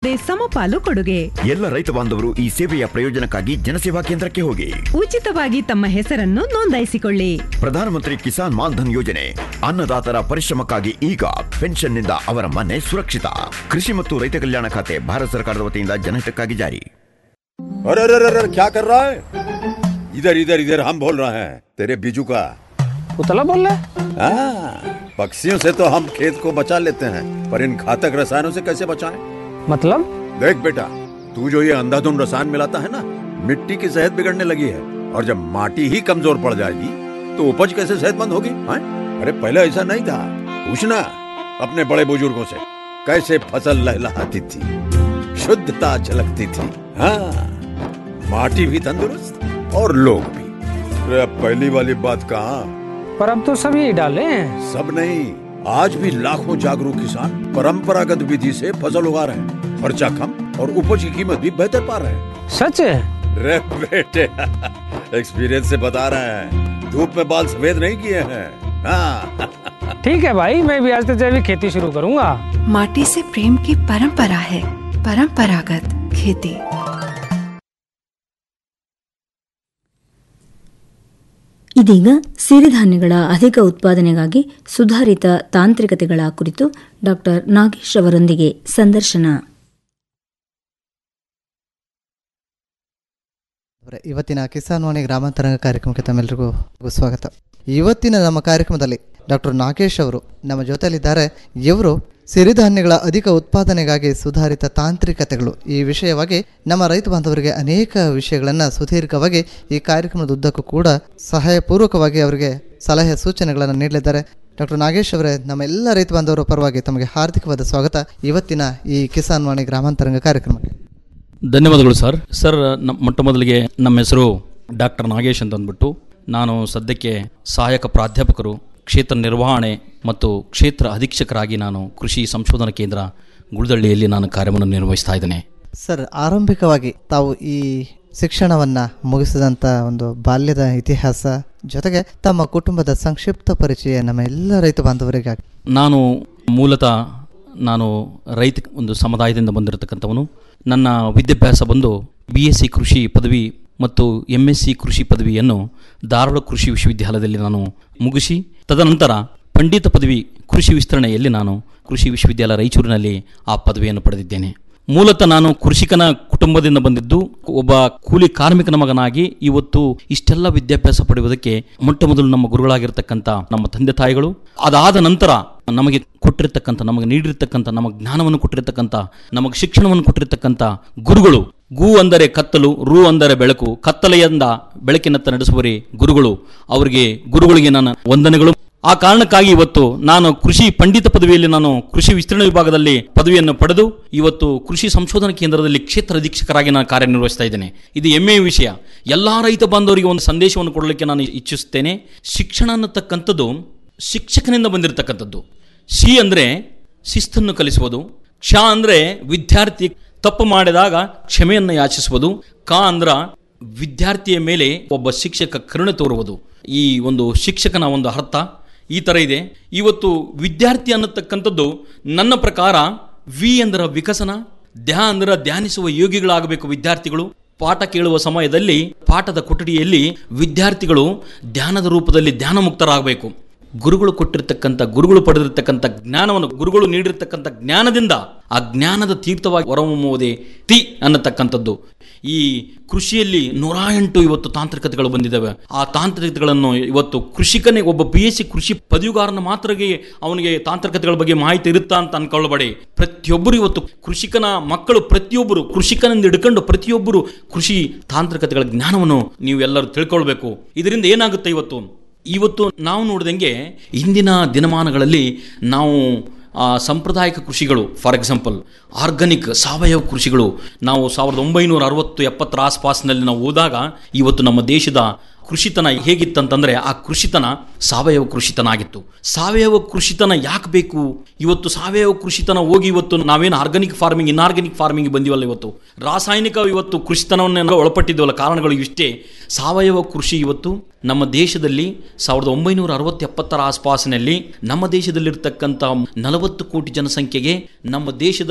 ಯಾವುದೇ ಸಮಪಾಲು ಕೊಡುಗೆ ಎಲ್ಲ ರೈತ ಬಾಂಧವರು ಈ ಸೇವೆಯ ಪ್ರಯೋಜನಕ್ಕಾಗಿ ಜನಸೇವಾ ಕೇಂದ್ರಕ್ಕೆ ಹೋಗಿ ಉಚಿತವಾಗಿ ತಮ್ಮ ಹೆಸರನ್ನು ನೋಂದಾಯಿಸಿಕೊಳ್ಳಿ ಪ್ರಧಾನಮಂತ್ರಿ ಕಿಸಾನ್ ಮಾನ್ಧನ್ ಯೋಜನೆ ಅನ್ನದಾತರ ಪರಿಶ್ರಮಕ್ಕಾಗಿ ಈಗ ಪೆನ್ಷನ್ನಿಂದ ಅವರ ಮನೆ ಸುರಕ್ಷಿತ ಕೃಷಿ ಮತ್ತು ರೈತ ಕಲ್ಯಾಣ ಖಾತೆ ಭಾರತ ಸರ್ಕಾರದ ವತಿಯಿಂದ ಜನಹಿತಕ್ಕಾಗಿ ಜಾರಿ अरे अरे अरे अरे, क्या कर रहा है इधर इधर इधर हम बोल रहे हैं तेरे बीजू का उतला बोल रहा है हाँ, पक्षियों से तो हम खेत को बचा लेते हैं पर इन घातक रसायनों से कैसे बचाएं? मतलब देख बेटा तू जो ये अंधाधुंध रसायन मिलाता है ना मिट्टी की सेहत बिगड़ने लगी है और जब माटी ही कमजोर पड़ जाएगी तो उपज कैसे सेहतमंद होगी हाँ? अरे पहले ऐसा नहीं था पूछना अपने बड़े बुजुर्गों से कैसे फसल लहलहाती थी शुद्धता झलकती थी हाँ माटी भी तंदुरुस्त और लोग भी अरे अब पहली वाली बात कहाँ पर अब तो सब यही डाले हैं सब नहीं आज भी लाखों जागरूक किसान परंपरागत विधि से फसल उगा रहे हैं खर्चा कम और उपज की कीमत भी बेहतर पा रहे हैं सच है रे बेटे एक्सपीरियंस से बता रहे हैं धूप में बाल सफेद नहीं किए हैं हाँ ठीक है भाई मैं भी आज से जैविक खेती शुरू करूंगा माटी से प्रेम की परंपरा है परंपरागत खेती ಇದೀಗ ಸಿರಿಧಾನ್ಯಗಳ ಅಧಿಕ ಉತ್ಪಾದನೆಗಾಗಿ ಸುಧಾರಿತ ತಾಂತ್ರಿಕತೆಗಳ ಕುರಿತು ಡಾಕ್ಟರ್ ನಾಗೇಶ್ ಅವರೊಂದಿಗೆ ಸಂದರ್ಶನ ಅವರೇ, ಇವತ್ತಿನ ಕಿಸಾನ್ ವಾಣಿ ಗ್ರಾಮಾಂತರಂಗ ಕಾರ್ಯಕ್ರಮಕ್ಕೆ ತಮ್ಮೆಲ್ಲರಿಗೂ ಸ್ವಾಗತ ಇವತ್ತಿನ ನಮ್ಮ ಕಾರ್ಯಕ್ರಮದಲ್ಲಿ ಡಾಕ್ಟರ್ ನಾಗೇಶ್ ಅವರು ನಮ್ಮ ಜೊತೆಯಲ್ಲಿದ್ದಾರೆ ಇವರು ಸಿರಿಧಾನ್ಯಗಳ ಅಧಿಕ ಉತ್ಪಾದನೆಗಾಗಿ ಸುಧಾರಿತ ತಾಂತ್ರಿಕತೆಗಳು ಈ ವಿಷಯವಾಗಿ ನಮ್ಮ ರೈತ ಬಾಂಧವರಿಗೆ ಅನೇಕ ವಿಷಯಗಳನ್ನು ಸುದೀರ್ಘವಾಗಿ ಈ ಕಾರ್ಯಕ್ರಮದ ಉದ್ದಕ್ಕೂ ಕೂಡ ಸಹಾಯಪೂರ್ವಕವಾಗಿ ಅವರಿಗೆ ಸಲಹೆ ಸೂಚನೆಗಳನ್ನು ನೀಡಲಿದ್ದಾರೆ ಡಾಕ್ಟರ್ ನಾಗೇಶ್ ಅವರೇ ನಮ್ಮ ಎಲ್ಲ ರೈತ ಬಾಂಧವರ ಪರವಾಗಿ ತಮಗೆ ಹಾರ್ದಿಕವಾದ ಸ್ವಾಗತ ಇವತ್ತಿನ ಈ ಕಿಸಾನ್ ವಾಣಿ ಗ್ರಾಮಾಂತರಂಗ ಕಾರ್ಯಕ್ರಮಕ್ಕೆ ಧನ್ಯವಾದಗಳು ಸರ್ ಸರ್ ನ- ಮೊಟ್ಟ ಮೊದಲಿಗೆ ನಮ್ಮ ಹೆಸರು ಡಾಕ್ಟರ್ ನಾಗೇಶ್ ಅಂತ ಅಂದ್ಬಿಟ್ಟು ನಾನು ಸದ್ಯಕ್ಕೆ ಸಹಾಯಕ ಪ್ರಾಧ್ಯಾಪಕರು ಕ್ಷೇತ್ರ ನಿರ್ವಹಣೆ ಮತ್ತು ಕ್ಷೇತ್ರ ಅಧೀಕ್ಷಕರಾಗಿ ನಾನು ಕೃಷಿ ಸಂಶೋಧನಾ ಕೇಂದ್ರ ಗುಳದಳ್ಳಿಯಲ್ಲಿ ನಾನು ಕಾರ್ಯವನ್ನು ನಿರ್ವಹಿಸ್ತಾ ಇದ್ದೇನೆ ಸರ್ ಆರಂಭಿಕವಾಗಿ ತಾವು ಈ ಶಿಕ್ಷಣವನ್ನ ಮುಗಿಸಿದಂಥ ಒಂದು ಬಾಲ್ಯದ ಇತಿಹಾಸ ಜೊತೆಗೆ ತಮ್ಮ ಕುಟುಂಬದ ಸಂಕ್ಷಿಪ್ತ ಪರಿಚಯ ನಮ್ಮ ಎಲ್ಲ ರೈತ ಬಾಂಧವರಿಗಾಗಿ ನಾನು ಮೂಲತಃ ನಾನು ರೈತ ಒಂದು ಸಮುದಾಯದಿಂದ ಬಂದಿರತಕ್ಕಂಥವನು ನನ್ನ ವಿದ್ಯಾಭ್ಯಾಸ ಬಂದು ಬಿ ಎಸ್ ಸಿ ಕೃಷಿ ಪದವಿ ಮತ್ತು ಎಮ್ ಎಸ್ ಸಿ ಕೃಷಿ ಪದವಿಯನ್ನು ಧಾರವಾಡ ಕೃಷಿ ವಿಶ್ವವಿದ್ಯಾಲಯದಲ್ಲಿ ನಾನು ಮುಗಿಸಿ ತದನಂತರ ಪಂಡಿತ ಪದವಿ ಕೃಷಿ ವಿಸ್ತರಣೆಯಲ್ಲಿ ನಾನು ಕೃಷಿ ವಿಶ್ವವಿದ್ಯಾಲಯ ರಾಯಚೂರಿನಲ್ಲಿ ಆ ಪದವಿಯನ್ನು ಪಡೆದಿದ್ದೇನೆ ಮೂಲತಃ ನಾನು ಕೃಷಿಕನ ಕುಟುಂಬದಿಂದ ಬಂದಿದ್ದು ಒಬ್ಬ ಕೂಲಿ ಕಾರ್ಮಿಕನ ಮಗನಾಗಿ ಇವತ್ತು ಇಷ್ಟೆಲ್ಲ ವಿದ್ಯಾಭ್ಯಾಸ ಪಡೆಯುವುದಕ್ಕೆ ಮೊಟ್ಟ ಮೊದಲು ನಮ್ಮ ಗುರುಗಳಾಗಿರ್ತಕ್ಕಂಥ ನಮ್ಮ ತಂದೆ ತಾಯಿಗಳು ಅದಾದ ನಂತರ ನಮಗೆ ಕೊಟ್ಟಿರ್ತಕ್ಕಂಥ ನಮಗೆ ನೀಡಿರ್ತಕ್ಕಂಥ ನಮಗೆ ಜ್ಞಾನವನ್ನು ಕೊಟ್ಟಿರ್ತಕ್ಕಂಥ ನಮಗೆ ಶಿಕ್ಷಣವನ್ನು ಕೊಟ್ಟಿರ್ತಕ್ಕಂಥ ಗುರುಗಳು ಗೂ ಅಂದರೆ ಕತ್ತಲು ರು ಅಂದರೆ ಬೆಳಕು ಕತ್ತಲೆಯಿಂದ ಬೆಳಕಿನತ್ತ ನಡೆಸುವರೇ ಗುರುಗಳು ಅವರಿಗೆ ಗುರುಗಳಿಗೆ ನನ್ನ ವಂದನೆಗಳು ಆ ಕಾರಣಕ್ಕಾಗಿ ಇವತ್ತು ನಾನು ಕೃಷಿ ಪಂಡಿತ ಪದವಿಯಲ್ಲಿ ನಾನು ಕೃಷಿ ವಿಸ್ತರಣೆ ವಿಭಾಗದಲ್ಲಿ ಪದವಿಯನ್ನು ಪಡೆದು ಇವತ್ತು ಕೃಷಿ ಸಂಶೋಧನಾ ಕೇಂದ್ರದಲ್ಲಿ ಕ್ಷೇತ್ರ ಅಧೀಕ್ಷಕರಾಗಿ ನಾನು ಕಾರ್ಯನಿರ್ವಹಿಸ್ತಾ ಇದ್ದೇನೆ ಇದು ಹೆಮ್ಮೆಯ ವಿಷಯ ಎಲ್ಲಾ ರೈತ ಬಾಂಧವರಿಗೆ ಒಂದು ಸಂದೇಶವನ್ನು ಕೊಡಲಿಕ್ಕೆ ನಾನು ಇಚ್ಛಿಸುತ್ತೇನೆ ಶಿಕ್ಷಣ ಅನ್ನತಕ್ಕಂಥದ್ದು ಶಿಕ್ಷಕನಿಂದ ಬಂದಿರತಕ್ಕಂಥದ್ದು ಶಿ ಅಂದರೆ ಶಿಸ್ತನ್ನು ಕಲಿಸುವುದು ಕ್ಷ ಅಂದರೆ ವಿದ್ಯಾರ್ಥಿ ತಪ್ಪು ಮಾಡಿದಾಗ ಕ್ಷಮೆಯನ್ನು ಯಾಚಿಸುವುದು ಕ ಅಂದ್ರ ವಿದ್ಯಾರ್ಥಿಯ ಮೇಲೆ ಒಬ್ಬ ಶಿಕ್ಷಕ ಕರುಣೆ ತೋರುವುದು ಈ ಒಂದು ಶಿಕ್ಷಕನ ಒಂದು ಅರ್ಥ ಈ ಥರ ಇದೆ ಇವತ್ತು ವಿದ್ಯಾರ್ಥಿ ಅನ್ನತಕ್ಕಂಥದ್ದು ನನ್ನ ಪ್ರಕಾರ ವಿ ಅಂದ್ರ ವಿಕಸನ ಧ್ಯ ಅಂದ್ರ ಧ್ಯಾನಿಸುವ ಯೋಗಿಗಳಾಗಬೇಕು ವಿದ್ಯಾರ್ಥಿಗಳು ಪಾಠ ಕೇಳುವ ಸಮಯದಲ್ಲಿ ಪಾಠದ ಕೊಠಡಿಯಲ್ಲಿ ವಿದ್ಯಾರ್ಥಿಗಳು ಧ್ಯಾನದ ರೂಪದಲ್ಲಿ ಧ್ಯಾನ ಮುಕ್ತರಾಗಬೇಕು ಗುರುಗಳು ಕೊಟ್ಟಿರ್ತಕ್ಕಂಥ ಗುರುಗಳು ಪಡೆದಿರ್ತಕ್ಕಂಥ ಜ್ಞಾನವನ್ನು ಗುರುಗಳು ನೀಡಿರ್ತಕ್ಕಂಥ ಜ್ಞಾನದಿಂದ ಆ ಜ್ಞಾನದ ತೀರ್ಥವಾಗಿ ಹೊರಹೊಮ್ಮುವುದೇ ತಿ ಅನ್ನತಕ್ಕಂಥದ್ದು ಈ ಕೃಷಿಯಲ್ಲಿ ನೂರ ಎಂಟು ಇವತ್ತು ತಾಂತ್ರಿಕತೆಗಳು ಬಂದಿದ್ದಾವೆ ಆ ತಾಂತ್ರಿಕತೆಗಳನ್ನು ಇವತ್ತು ಕೃಷಿಕನೇ ಒಬ್ಬ ಬಿ ಎಸ್ ಸಿ ಕೃಷಿ ಪದವಿಗಾರನ ಮಾತ್ರಗೆ ಅವನಿಗೆ ತಾಂತ್ರಿಕತೆಗಳ ಬಗ್ಗೆ ಮಾಹಿತಿ ಇರುತ್ತಾ ಅಂತ ಅನ್ಕೊಳ್ಳಬೇಡಿ ಪ್ರತಿಯೊಬ್ಬರು ಇವತ್ತು ಕೃಷಿಕನ ಮಕ್ಕಳು ಪ್ರತಿಯೊಬ್ಬರು ಕೃಷಿಕನಿಂದ ಹಿಡ್ಕೊಂಡು ಪ್ರತಿಯೊಬ್ಬರು ಕೃಷಿ ತಾಂತ್ರಿಕತೆಗಳ ಜ್ಞಾನವನ್ನು ನೀವು ಎಲ್ಲರೂ ತಿಳ್ಕೊಳ್ಬೇಕು ಇದರಿಂದ ಏನಾಗುತ್ತೆ ಇವತ್ತು ಇವತ್ತು ನಾವು ನೋಡಿದಂಗೆ ಇಂದಿನ ದಿನಮಾನಗಳಲ್ಲಿ ನಾವು ಆ, ಸಾಂಪ್ರದಾಯಿಕ ಕೃಷಿಗಳು ಫಾರ್ ಎಕ್ಸಾಂಪಲ್ ಆರ್ಗಾನಿಕ್ ಸಾವಯವ ಕೃಷಿಗಳು ನಾವು ಸಾವಿರದ ಒಂಬೈನೂರ ಅರವತ್ತು ಎಪ್ಪತ್ತರ ಆಸ್ಪಾಸ್ನಲ್ಲಿ ನಾವು ಹೋದಾಗ ಇವತ್ತು ನಮ್ಮ ದೇಶದ ಕೃಷಿತನ ಹೇಗಿತ್ತಂತಂದ್ರೆ ಆ ಕೃಷಿತನ ಸಾವಯವ ಕೃಷಿತನ ಆಗಿತ್ತು ಸಾವಯವ ಕೃಷಿತನ ಯಾಕೆ ಬೇಕು ಇವತ್ತು ಸಾವಯವ ಕೃಷಿತನ ಹೋಗಿ ಇವತ್ತು ನಾವೇನು ಆರ್ಗಾನಿಕ್ ಫಾರ್ಮಿಂಗ್ ಇನ್ಆರ್ಗಾನಿಕ್ ಫಾರ್ಮಿಂಗ್ ಬಂದಿವಲ್ಲ ಇವತ್ತು ರಾಸಾಯನಿಕ ಇವತ್ತು ಕೃಷಿತನವನ್ನು ಒಳಪಟ್ಟಿದ್ದೀವಲ್ಲ ಕಾರಣಗಳು ಇಷ್ಟೇ ಸಾವಯವ ಕೃಷಿ ಇವತ್ತು ನಮ್ಮ ದೇಶದಲ್ಲಿ ಸಾವಿರದ ಒಂಬೈನೂರ ಅರವತ್ತು ಎಪ್ಪತ್ತರ ಆಸ್ಪಾಸಿನಲ್ಲಿ ನಮ್ಮ ದೇಶದಲ್ಲಿರ್ತಕ್ಕಂಥ ನಲವತ್ತು ಕೋಟಿ ಜನಸಂಖ್ಯೆಗೆ ನಮ್ಮ ದೇಶದ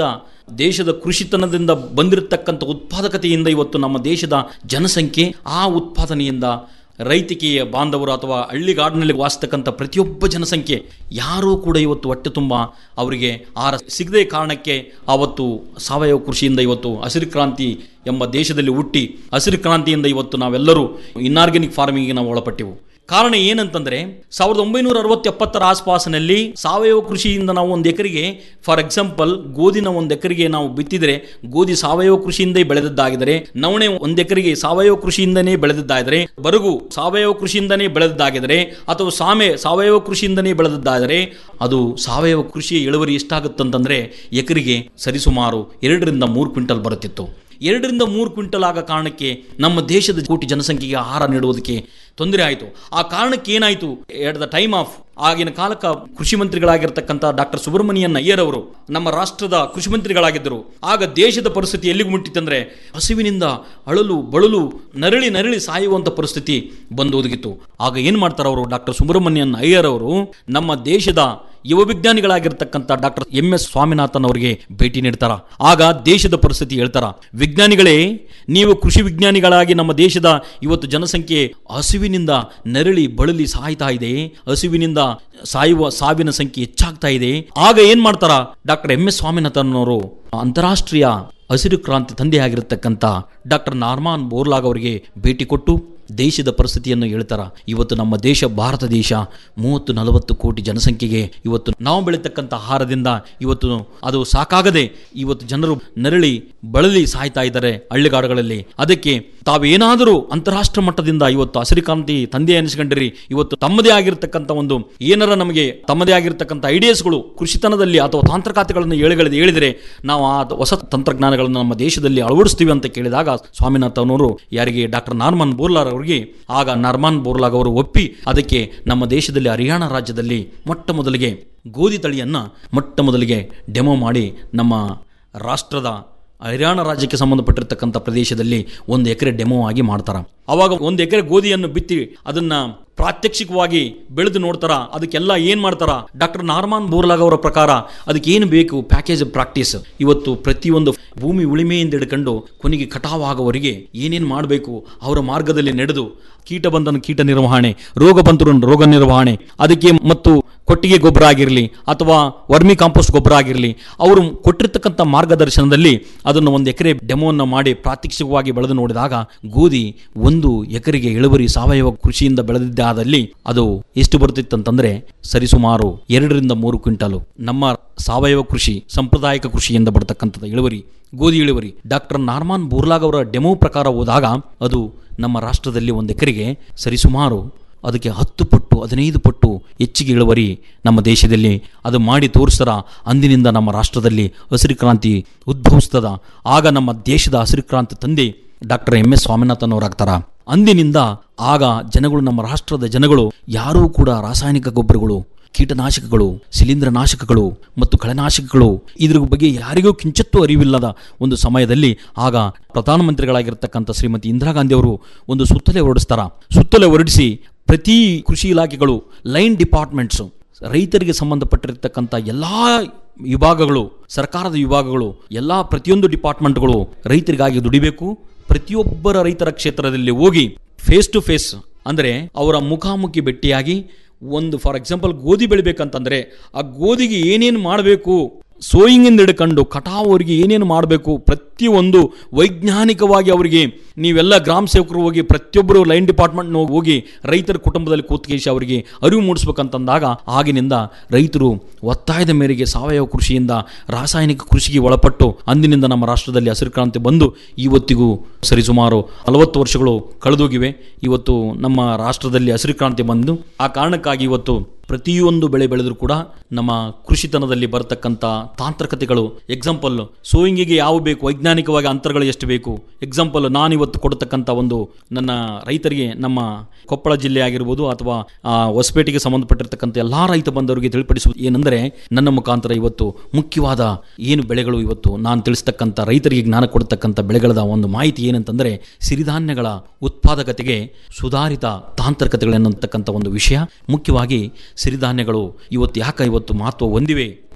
ದೇಶದ ಕೃಷಿತನದಿಂದ ಬಂದಿರತಕ್ಕಂಥ ಉತ್ಪಾದಕತೆಯಿಂದ ಇವತ್ತು ನಮ್ಮ ದೇಶದ ಜನಸಂಖ್ಯೆ ಆ ಉತ್ಪಾದನೆಯಿಂದ ರೈತಿಕೆಯ ಬಾಂಧವರು ಅಥವಾ ಹಳ್ಳಿಗಾಡಿನಲ್ಲಿ ವಾಸಿಸ್ತಕ್ಕಂಥ ಪ್ರತಿಯೊಬ್ಬ ಜನಸಂಖ್ಯೆ ಯಾರೂ ಕೂಡ ಇವತ್ತು ಹೊಟ್ಟೆ ತುಂಬ ಅವರಿಗೆ ಆಹಾರ ಸಿಗದೆ ಕಾರಣಕ್ಕೆ ಆವತ್ತು ಸಾವಯವ ಕೃಷಿಯಿಂದ ಇವತ್ತು ಹಸಿರು ಕ್ರಾಂತಿ ಎಂಬ ದೇಶದಲ್ಲಿ ಹುಟ್ಟಿ ಹಸಿರು ಕ್ರಾಂತಿಯಿಂದ ಇವತ್ತು ನಾವೆಲ್ಲರೂ ಇನ್ಆರ್ಗ್ಯಾನಿಕ್ ಫಾರ್ಮಿಂಗ್ಗೆ ನಾವು ಒಳಪಟ್ಟೆವು ಕಾರಣ ಏನಂತಂದ್ರೆ ಸಾವಿರದ ಒಂಬೈನೂರ ಅರವತ್ತು ಎಪ್ಪತ್ತರ ಆಸ್ಪಾಸಿನಲ್ಲಿ ಸಾವಯವ ಕೃಷಿಯಿಂದ ನಾವು ಒಂದು ಎಕರೆಗೆ ಫಾರ್ ಎಕ್ಸಾಂಪಲ್ ಗೋಧಿನ ಒಂದು ಎಕರೆಗೆ ನಾವು ಬಿತ್ತಿದರೆ ಗೋಧಿ ಸಾವಯವ ಕೃಷಿಯಿಂದ ಬೆಳೆದದ್ದಾಗಿದ್ದರೆ ನವಣೆ ಒಂದು ಎಕರೆಗೆ ಸಾವಯವ ಕೃಷಿಯಿಂದನೇ ಬೆಳೆದದ್ದಾದರೆ ಬರಗು ಸಾವಯವ ಕೃಷಿಯಿಂದನೇ ಬೆಳೆದದ್ದಾಗಿದ್ದರೆ ಅಥವಾ ಸಾಮೆ ಸಾವಯವ ಕೃಷಿಯಿಂದನೇ ಬೆಳೆದದ್ದಾದರೆ ಅದು ಸಾವಯವ ಕೃಷಿಯ ಇಳುವರಿ ಎಷ್ಟಾಗುತ್ತಂತಂದ್ರೆ ಎಕರೆಗೆ ಸರಿಸುಮಾರು ಎರಡರಿಂದ ಮೂರು ಕ್ವಿಂಟಲ್ ಬರುತ್ತಿತ್ತು ಎರಡರಿಂದ ಮೂರು ಕ್ವಿಂಟಲ್ ಆಗ ಕಾರಣಕ್ಕೆ ನಮ್ಮ ದೇಶದ ಕೋಟಿ ಜನಸಂಖ್ಯೆಗೆ ಆಹಾರ ನೀಡುವುದಕ್ಕೆ ತೊಂದರೆ ಆಯಿತು ಆ ಕಾರಣಕ್ಕೆ ಏನಾಯಿತು ಎಟ್ ದ ಟೈಮ್ ಆಫ್ ಆಗಿನ ಕಾಲಕ್ಕೆ ಕೃಷಿ ಮಂತ್ರಿಗಳಾಗಿರ್ತಕ್ಕಂಥ ಡಾಕ್ಟರ್ ಸುಬ್ರಹ್ಮಣ್ಯನ್ ಅಯ್ಯರ್ ಅವರು ನಮ್ಮ ರಾಷ್ಟ್ರದ ಕೃಷಿ ಮಂತ್ರಿಗಳಾಗಿದ್ದರು ಆಗ ದೇಶದ ಪರಿಸ್ಥಿತಿ ಎಲ್ಲಿಗೆ ಮುಟ್ಟಿತ್ತಂದ್ರೆ ಹಸಿವಿನಿಂದ ಅಳಲು ಬಳಲು ನರಳಿ ನರಳಿ ಸಾಯುವಂಥ ಪರಿಸ್ಥಿತಿ ಬಂದು ಒದಗಿತ್ತು ಆಗ ಏನು ಮಾಡ್ತಾರೆ ಅವರು ಡಾಕ್ಟರ್ ಸುಬ್ರಹ್ಮಣ್ಯನ್ ಅಯ್ಯರ್ ಅವರು ನಮ್ಮ ದೇಶದ ಯುವ ವಿಜ್ಞಾನಿಗಳಾಗಿರ್ತಕ್ಕಂಥ ಡಾಕ್ಟರ್ ಎಂ ಎಸ್ ಸ್ವಾಮಿನಾಥನ್ ಅವರಿಗೆ ಭೇಟಿ ನೀಡ್ತಾರ ಆಗ ದೇಶದ ಪರಿಸ್ಥಿತಿ ಹೇಳ್ತಾರ ವಿಜ್ಞಾನಿಗಳೇ ನೀವು ಕೃಷಿ ವಿಜ್ಞಾನಿಗಳಾಗಿ ನಮ್ಮ ದೇಶದ ಇವತ್ತು ಜನಸಂಖ್ಯೆ ಹಸಿವಿನಿಂದ ನರಳಿ ಬಳಲಿ ಸಾಯ್ತಾ ಇದೆ ಹಸಿವಿನಿಂದ ಸಾಯುವ ಸಾವಿನ ಸಂಖ್ಯೆ ಹೆಚ್ಚಾಗ್ತಾ ಇದೆ ಆಗ ಏನ್ ಮಾಡ್ತಾರ ಡಾಕ್ಟರ್ ಎಂ ಎಸ್ ಸ್ವಾಮಿನಾಥನ್ ಅವರು ಅಂತಾರಾಷ್ಟ್ರೀಯ ಹಸಿರು ಕ್ರಾಂತಿ ತಂದೆಯಾಗಿರ್ತಕ್ಕಂಥ ಡಾಕ್ಟರ್ ನಾರ್ಮಾನ್ ಬೋರ್ಲಾಗ್ ಅವರಿಗೆ ಭೇಟಿ ಕೊಟ್ಟು ದೇಶದ ಪರಿಸ್ಥಿತಿಯನ್ನು ಹೇಳ್ತಾರ ಇವತ್ತು ನಮ್ಮ ದೇಶ ಭಾರತ ದೇಶ ಮೂವತ್ತು ನಲವತ್ತು ಕೋಟಿ ಜನಸಂಖ್ಯೆಗೆ ಇವತ್ತು ನಾವು ಬೆಳೀತಕ್ಕಂಥ ಆಹಾರದಿಂದ ಇವತ್ತು ಅದು ಸಾಕಾಗದೆ ಇವತ್ತು ಜನರು ನರಳಿ ಬಳಲಿ ಸಾಯ್ತಾ ಇದ್ದಾರೆ ಹಳ್ಳಿಗಾಡುಗಳಲ್ಲಿ ಅದಕ್ಕೆ ತಾವೇನಾದರೂ ಅಂತಾರಾಷ್ಟ್ರ ಮಟ್ಟದಿಂದ ಇವತ್ತು ಹಸಿರು ಕ್ರಾಂತಿ ತಂದೆ ಅನಿಸ್ಕೊಂಡಿರಿ ಇವತ್ತು ತಮ್ಮದೇ ಆಗಿರ್ತಕ್ಕಂಥ ಒಂದು ಏನಾರ ನಮಗೆ ತಮ್ಮದೇ ಆಗಿರ್ತಕ್ಕಂಥ ಐಡಿಯಾಸ್ಗಳು ಕೃಷಿತನದಲ್ಲಿ ಅಥವಾ ತಾಂತ್ರಿಕತೆಗಳನ್ನು ಹೇಳಿಗಳಿದ ಹೇಳಿದರೆ ನಾವು ಆ ಹೊಸ ತಂತ್ರಜ್ಞಾನಗಳನ್ನು ನಮ್ಮ ದೇಶದಲ್ಲಿ ಅಳವಡಿಸ್ತೀವಿ ಅಂತ ಕೇಳಿದಾಗ ಸ್ವಾಮಿನಾಥನವರು ಯಾರಿಗೆ ಡಾಕ್ಟರ್ ನಾರ್ಮನ್ ಬೋರ್ಲಾರ್ ಅವರಿಗೆ ಆಗ ನಾರ್ಮನ್ ಬೋರ್ಲಾಗ್ ಅವರು ಒಪ್ಪಿ ಅದಕ್ಕೆ ನಮ್ಮ ದೇಶದಲ್ಲಿ ಹರಿಯಾಣ ರಾಜ್ಯದಲ್ಲಿ ಮೊಟ್ಟ ಮೊದಲಿಗೆ ಗೋಧಿ ತಳಿಯನ್ನು ಮೊಟ್ಟ ಮೊದಲಿಗೆ ಡೆಮೋ ಮಾಡಿ ನಮ್ಮ ರಾಷ್ಟ್ರದ ಹರಿಯಾಣ ರಾಜ್ಯಕ್ಕೆ ಸಂಬಂಧಪಟ್ಟಿರ್ತಕ್ಕಂಥ ಪ್ರದೇಶದಲ್ಲಿ ಒಂದು ಎಕರೆ ಡೆಮೋ ಆಗಿ ಮಾಡ್ತಾರ ಅವಾಗ ಒಂದು ಎಕರೆ ಗೋಧಿಯನ್ನು ಬಿತ್ತಿ ಅದನ್ನ ಪ್ರಾತ್ಯಕ್ಷಿಕವಾಗಿ ಬೆಳೆದು ನೋಡ್ತಾರ ಅದಕ್ಕೆಲ್ಲ ಏನ್ ಮಾಡ್ತಾರ ಡಾಕ್ಟರ್ ನಾರ್ಮಾನ್ ಬೋರ್ಲಾಗ್ ಅವರ ಪ್ರಕಾರ ಅದಕ್ಕೆ ಏನು ಬೇಕು ಪ್ಯಾಕೇಜ್ ಪ್ರಾಕ್ಟೀಸ್ ಇವತ್ತು ಪ್ರತಿಯೊಂದು ಭೂಮಿ ಉಳಿಮೆಯಿಂದ ಹಿಡ್ಕೊಂಡು ಕೊನೆಗೆ ಕಟಾವ್ ಆಗೋವರೆಗೆ ಏನೇನು ಮಾಡಬೇಕು ಅವರ ಮಾರ್ಗದಲ್ಲಿ ನಡೆದು ಕೀಟ ಬಂದನು ಕೀಟ ನಿರ್ವಹಣೆ ರೋಗ ಬಂದರು ರೋಗ ನಿರ್ವಹಣೆ ಅದಕ್ಕೆ ಮತ್ತು ಕೊಟ್ಟಿಗೆ ಗೊಬ್ಬರ ಆಗಿರಲಿ ಅಥವಾ ವರ್ಮಿ ಕಾಂಪೋಸ್ಟ್ ಗೊಬ್ಬರ ಆಗಿರಲಿ ಅವರು ಕೊಟ್ಟಿರ್ತಕ್ಕಂಥ ಮಾರ್ಗದರ್ಶನದಲ್ಲಿ ಅದನ್ನು ಒಂದು ಎಕರೆ ಡೆಮೋವನ್ನು ಮಾಡಿ ಪ್ರಾತ್ಯಕ್ಷಿಕವಾಗಿ ಬೆಳೆದು ನೋಡಿದಾಗ ಗೋಧಿ ಒಂದು ಎಕರೆಗೆ ಇಳುವರಿ ಸಾವಯವ ಕೃಷಿಯಿಂದ ಬೆಳೆದಿದ್ದಾದಲ್ಲಿ ಅದು ಎಷ್ಟು ಬರುತ್ತಿತ್ತಂತಂದ್ರೆ ಸರಿಸುಮಾರು ಎರಡರಿಂದ ಮೂರು ಕ್ವಿಂಟಲು ನಮ್ಮ ಸಾವಯವ ಕೃಷಿ ಸಾಂಪ್ರದಾಯಿಕ ಕೃಷಿಯಿಂದ ಬರ್ತಕ್ಕಂಥದ್ದು ಇಳುವರಿ ಗೋಧಿ ಇಳುವರಿ ಡಾಕ್ಟರ್ ನಾರ್ಮಾನ್ ಬೋರ್ಲಾಗ್ ಅವರ ಡೆಮೋ ಪ್ರಕಾರ ಹೋದಾಗ ಅದು ನಮ್ಮ ರಾಷ್ಟ್ರದಲ್ಲಿ ಒಂದು ಎಕರೆಗೆ ಸರಿಸುಮಾರು ಅದಕ್ಕೆ ಹತ್ತು ಪಟ್ಟು ಹದಿನೈದು ಪಟ್ಟು ಹೆಚ್ಚಿಗೆ ಇಳುವರಿ ನಮ್ಮ ದೇಶದಲ್ಲಿ ಅದು ಮಾಡಿ ತೋರಿಸ್ತಾರ ಅಂದಿನಿಂದ ನಮ್ಮ ರಾಷ್ಟ್ರದಲ್ಲಿ ಹಸಿರು ಕ್ರಾಂತಿ ಉದ್ಭವಿಸ್ತದ ಆಗ ನಮ್ಮ ದೇಶದ ಹಸಿರು ಕ್ರಾಂತಿ ತಂದೆ ಡಾಕ್ಟರ್ ಎಂ ಎಸ್ ಸ್ವಾಮಿನಾಥನ್ ಅವರಾಗ್ತಾರ ಅಂದಿನಿಂದ ಆಗ ಜನಗಳು ನಮ್ಮ ರಾಷ್ಟ್ರದ ಜನಗಳು ಯಾರೂ ಕೂಡ ರಾಸಾಯನಿಕ ಗೊಬ್ಬರಗಳು ಕೀಟನಾಶಕಗಳು ಶಿಲೀಂಧ್ರನಾಶಕಗಳು ಮತ್ತು ಕಳೆನಾಶಕಗಳು ಇದ್ರ ಬಗ್ಗೆ ಯಾರಿಗೂ ಕಿಂಚತ್ತೂ ಅರಿವಿಲ್ಲದ ಒಂದು ಸಮಯದಲ್ಲಿ ಆಗ ಪ್ರಧಾನಮಂತ್ರಿಗಳಾಗಿರ್ತಕ್ಕಂಥ ಶ್ರೀಮತಿ ಇಂದಿರಾ ಗಾಂಧಿ ಅವರು ಒಂದು ಸುತ್ತಲೆ ಹೊರಡಿಸ್ತಾರ ಸುತ್ತಲೆ ಹೊರಡಿಸಿ ಪ್ರತಿ ಕೃಷಿ ಇಲಾಖೆಗಳು ಲೈನ್ ಡಿಪಾರ್ಟ್ಮೆಂಟ್ಸು ರೈತರಿಗೆ ಸಂಬಂಧಪಟ್ಟಿರ್ತಕ್ಕಂಥ ಎಲ್ಲ ವಿಭಾಗಗಳು ಸರ್ಕಾರದ ವಿಭಾಗಗಳು ಎಲ್ಲ ಪ್ರತಿಯೊಂದು ಡಿಪಾರ್ಟ್ಮೆಂಟ್ಗಳು ರೈತರಿಗಾಗಿ ದುಡಿಬೇಕು ಪ್ರತಿಯೊಬ್ಬರ ರೈತರ ಕ್ಷೇತ್ರದಲ್ಲಿ ಹೋಗಿ ಫೇಸ್ ಟು ಫೇಸ್ ಅಂದರೆ ಅವರ ಮುಖಾಮುಖಿ ಭೇಟಿಯಾಗಿ ಒಂದು ಫಾರ್ ಎಕ್ಸಾಂಪಲ್ ಗೋಧಿ ಬೆಳಿಬೇಕಂತಂದ್ರೆ ಆ ಗೋಧಿಗೆ ಏನೇನು ಮಾಡಬೇಕು ಸೋಯಿಂಗಿಂದ ಹಿಡ್ಕೊಂಡು ಕಟಾವವರಿಗೆ ಏನೇನು ಮಾಡಬೇಕು ಪ್ರತಿಯೊಂದು ವೈಜ್ಞಾನಿಕವಾಗಿ ಅವರಿಗೆ ನೀವೆಲ್ಲ ಗ್ರಾಮ ಸೇವಕರು ಹೋಗಿ ಪ್ರತಿಯೊಬ್ಬರು ಲೈನ್ ಡಿಪಾರ್ಟ್ಮೆಂಟ್ ಹೋಗಿ ರೈತರ ಕುಟುಂಬದಲ್ಲಿ ಕೂತ್ಕೇಶಿ ಅವರಿಗೆ ಅರಿವು ಮೂಡಿಸ್ಬೇಕಂತಂದಾಗ ಆಗಿನಿಂದ ರೈತರು ಒತ್ತಾಯದ ಮೇರೆಗೆ ಸಾವಯವ ಕೃಷಿಯಿಂದ ರಾಸಾಯನಿಕ ಕೃಷಿಗೆ ಒಳಪಟ್ಟು ಅಂದಿನಿಂದ ನಮ್ಮ ರಾಷ್ಟ್ರದಲ್ಲಿ ಹಸಿರು ಕ್ರಾಂತಿ ಬಂದು ಇವತ್ತಿಗೂ ಸರಿಸುಮಾರು ನಲವತ್ತು ವರ್ಷಗಳು ಕಳೆದೋಗಿವೆ ಇವತ್ತು ನಮ್ಮ ರಾಷ್ಟ್ರದಲ್ಲಿ ಹಸಿರು ಕ್ರಾಂತಿ ಬಂದು ಆ ಕಾರಣಕ್ಕಾಗಿ ಇವತ್ತು ಪ್ರತಿಯೊಂದು ಬೆಳೆ ಬೆಳೆದರೂ ಕೂಡ ನಮ್ಮ ಕೃಷಿತನದಲ್ಲಿ ಬರತಕ್ಕಂಥ ತಾಂತ್ರಿಕತೆಗಳು ಎಕ್ಸಾಂಪಲ್ ಸೋಯಿಂಗಿಗೆ ಯಾವ ಬೇಕು ವೈಜ್ಞಾನಿಕವಾಗಿ ಅಂತರಗಳು ಎಷ್ಟು ಬೇಕು ಎಕ್ಸಾಂಪಲ್ ನಾನಿವತ್ತು ಕೊಡ್ತಕ್ಕಂಥ ಒಂದು ನನ್ನ ರೈತರಿಗೆ ನಮ್ಮ ಕೊಪ್ಪಳ ಜಿಲ್ಲೆ ಆಗಿರ್ಬೋದು ಅಥವಾ ಆ, ಹೊಸಪೇಟೆಗೆ ಸಂಬಂಧಪಟ್ಟಿರ್ತಕ್ಕಂಥ ಎಲ್ಲ ರೈತ ಬಂದವರಿಗೆ ತಿಳಿಪಡಿಸುವುದು ಏನೆಂದರೆ ನನ್ನ ಮುಖಾಂತರ ಇವತ್ತು ಮುಖ್ಯವಾದ ಏನು ಬೆಳೆಗಳು ಇವತ್ತು ನಾನು ತಿಳಿಸ್ತಕ್ಕಂಥ ರೈತರಿಗೆ ಜ್ಞಾನ ಕೊಡ್ತಕ್ಕಂಥ ಬೆಳೆಗಳ ಒಂದು ಮಾಹಿತಿ ಏನಂತಂದರೆ ಸಿರಿಧಾನ್ಯಗಳ ಉತ್ಪಾದಕತೆಗೆ ಸುಧಾರಿತ ತಾಂತ್ರಿಕತೆಗಳನ್ನತಕ್ಕಂಥ ಒಂದು ವಿಷಯ ಮುಖ್ಯವಾಗಿ ಸಿರಿಧಾನ್ಯಗಳು ಇವತ್ತು ಯಾಕೆ ಇವತ್ತು ಮಹತ್ವ ಹೊಂದಿವೆ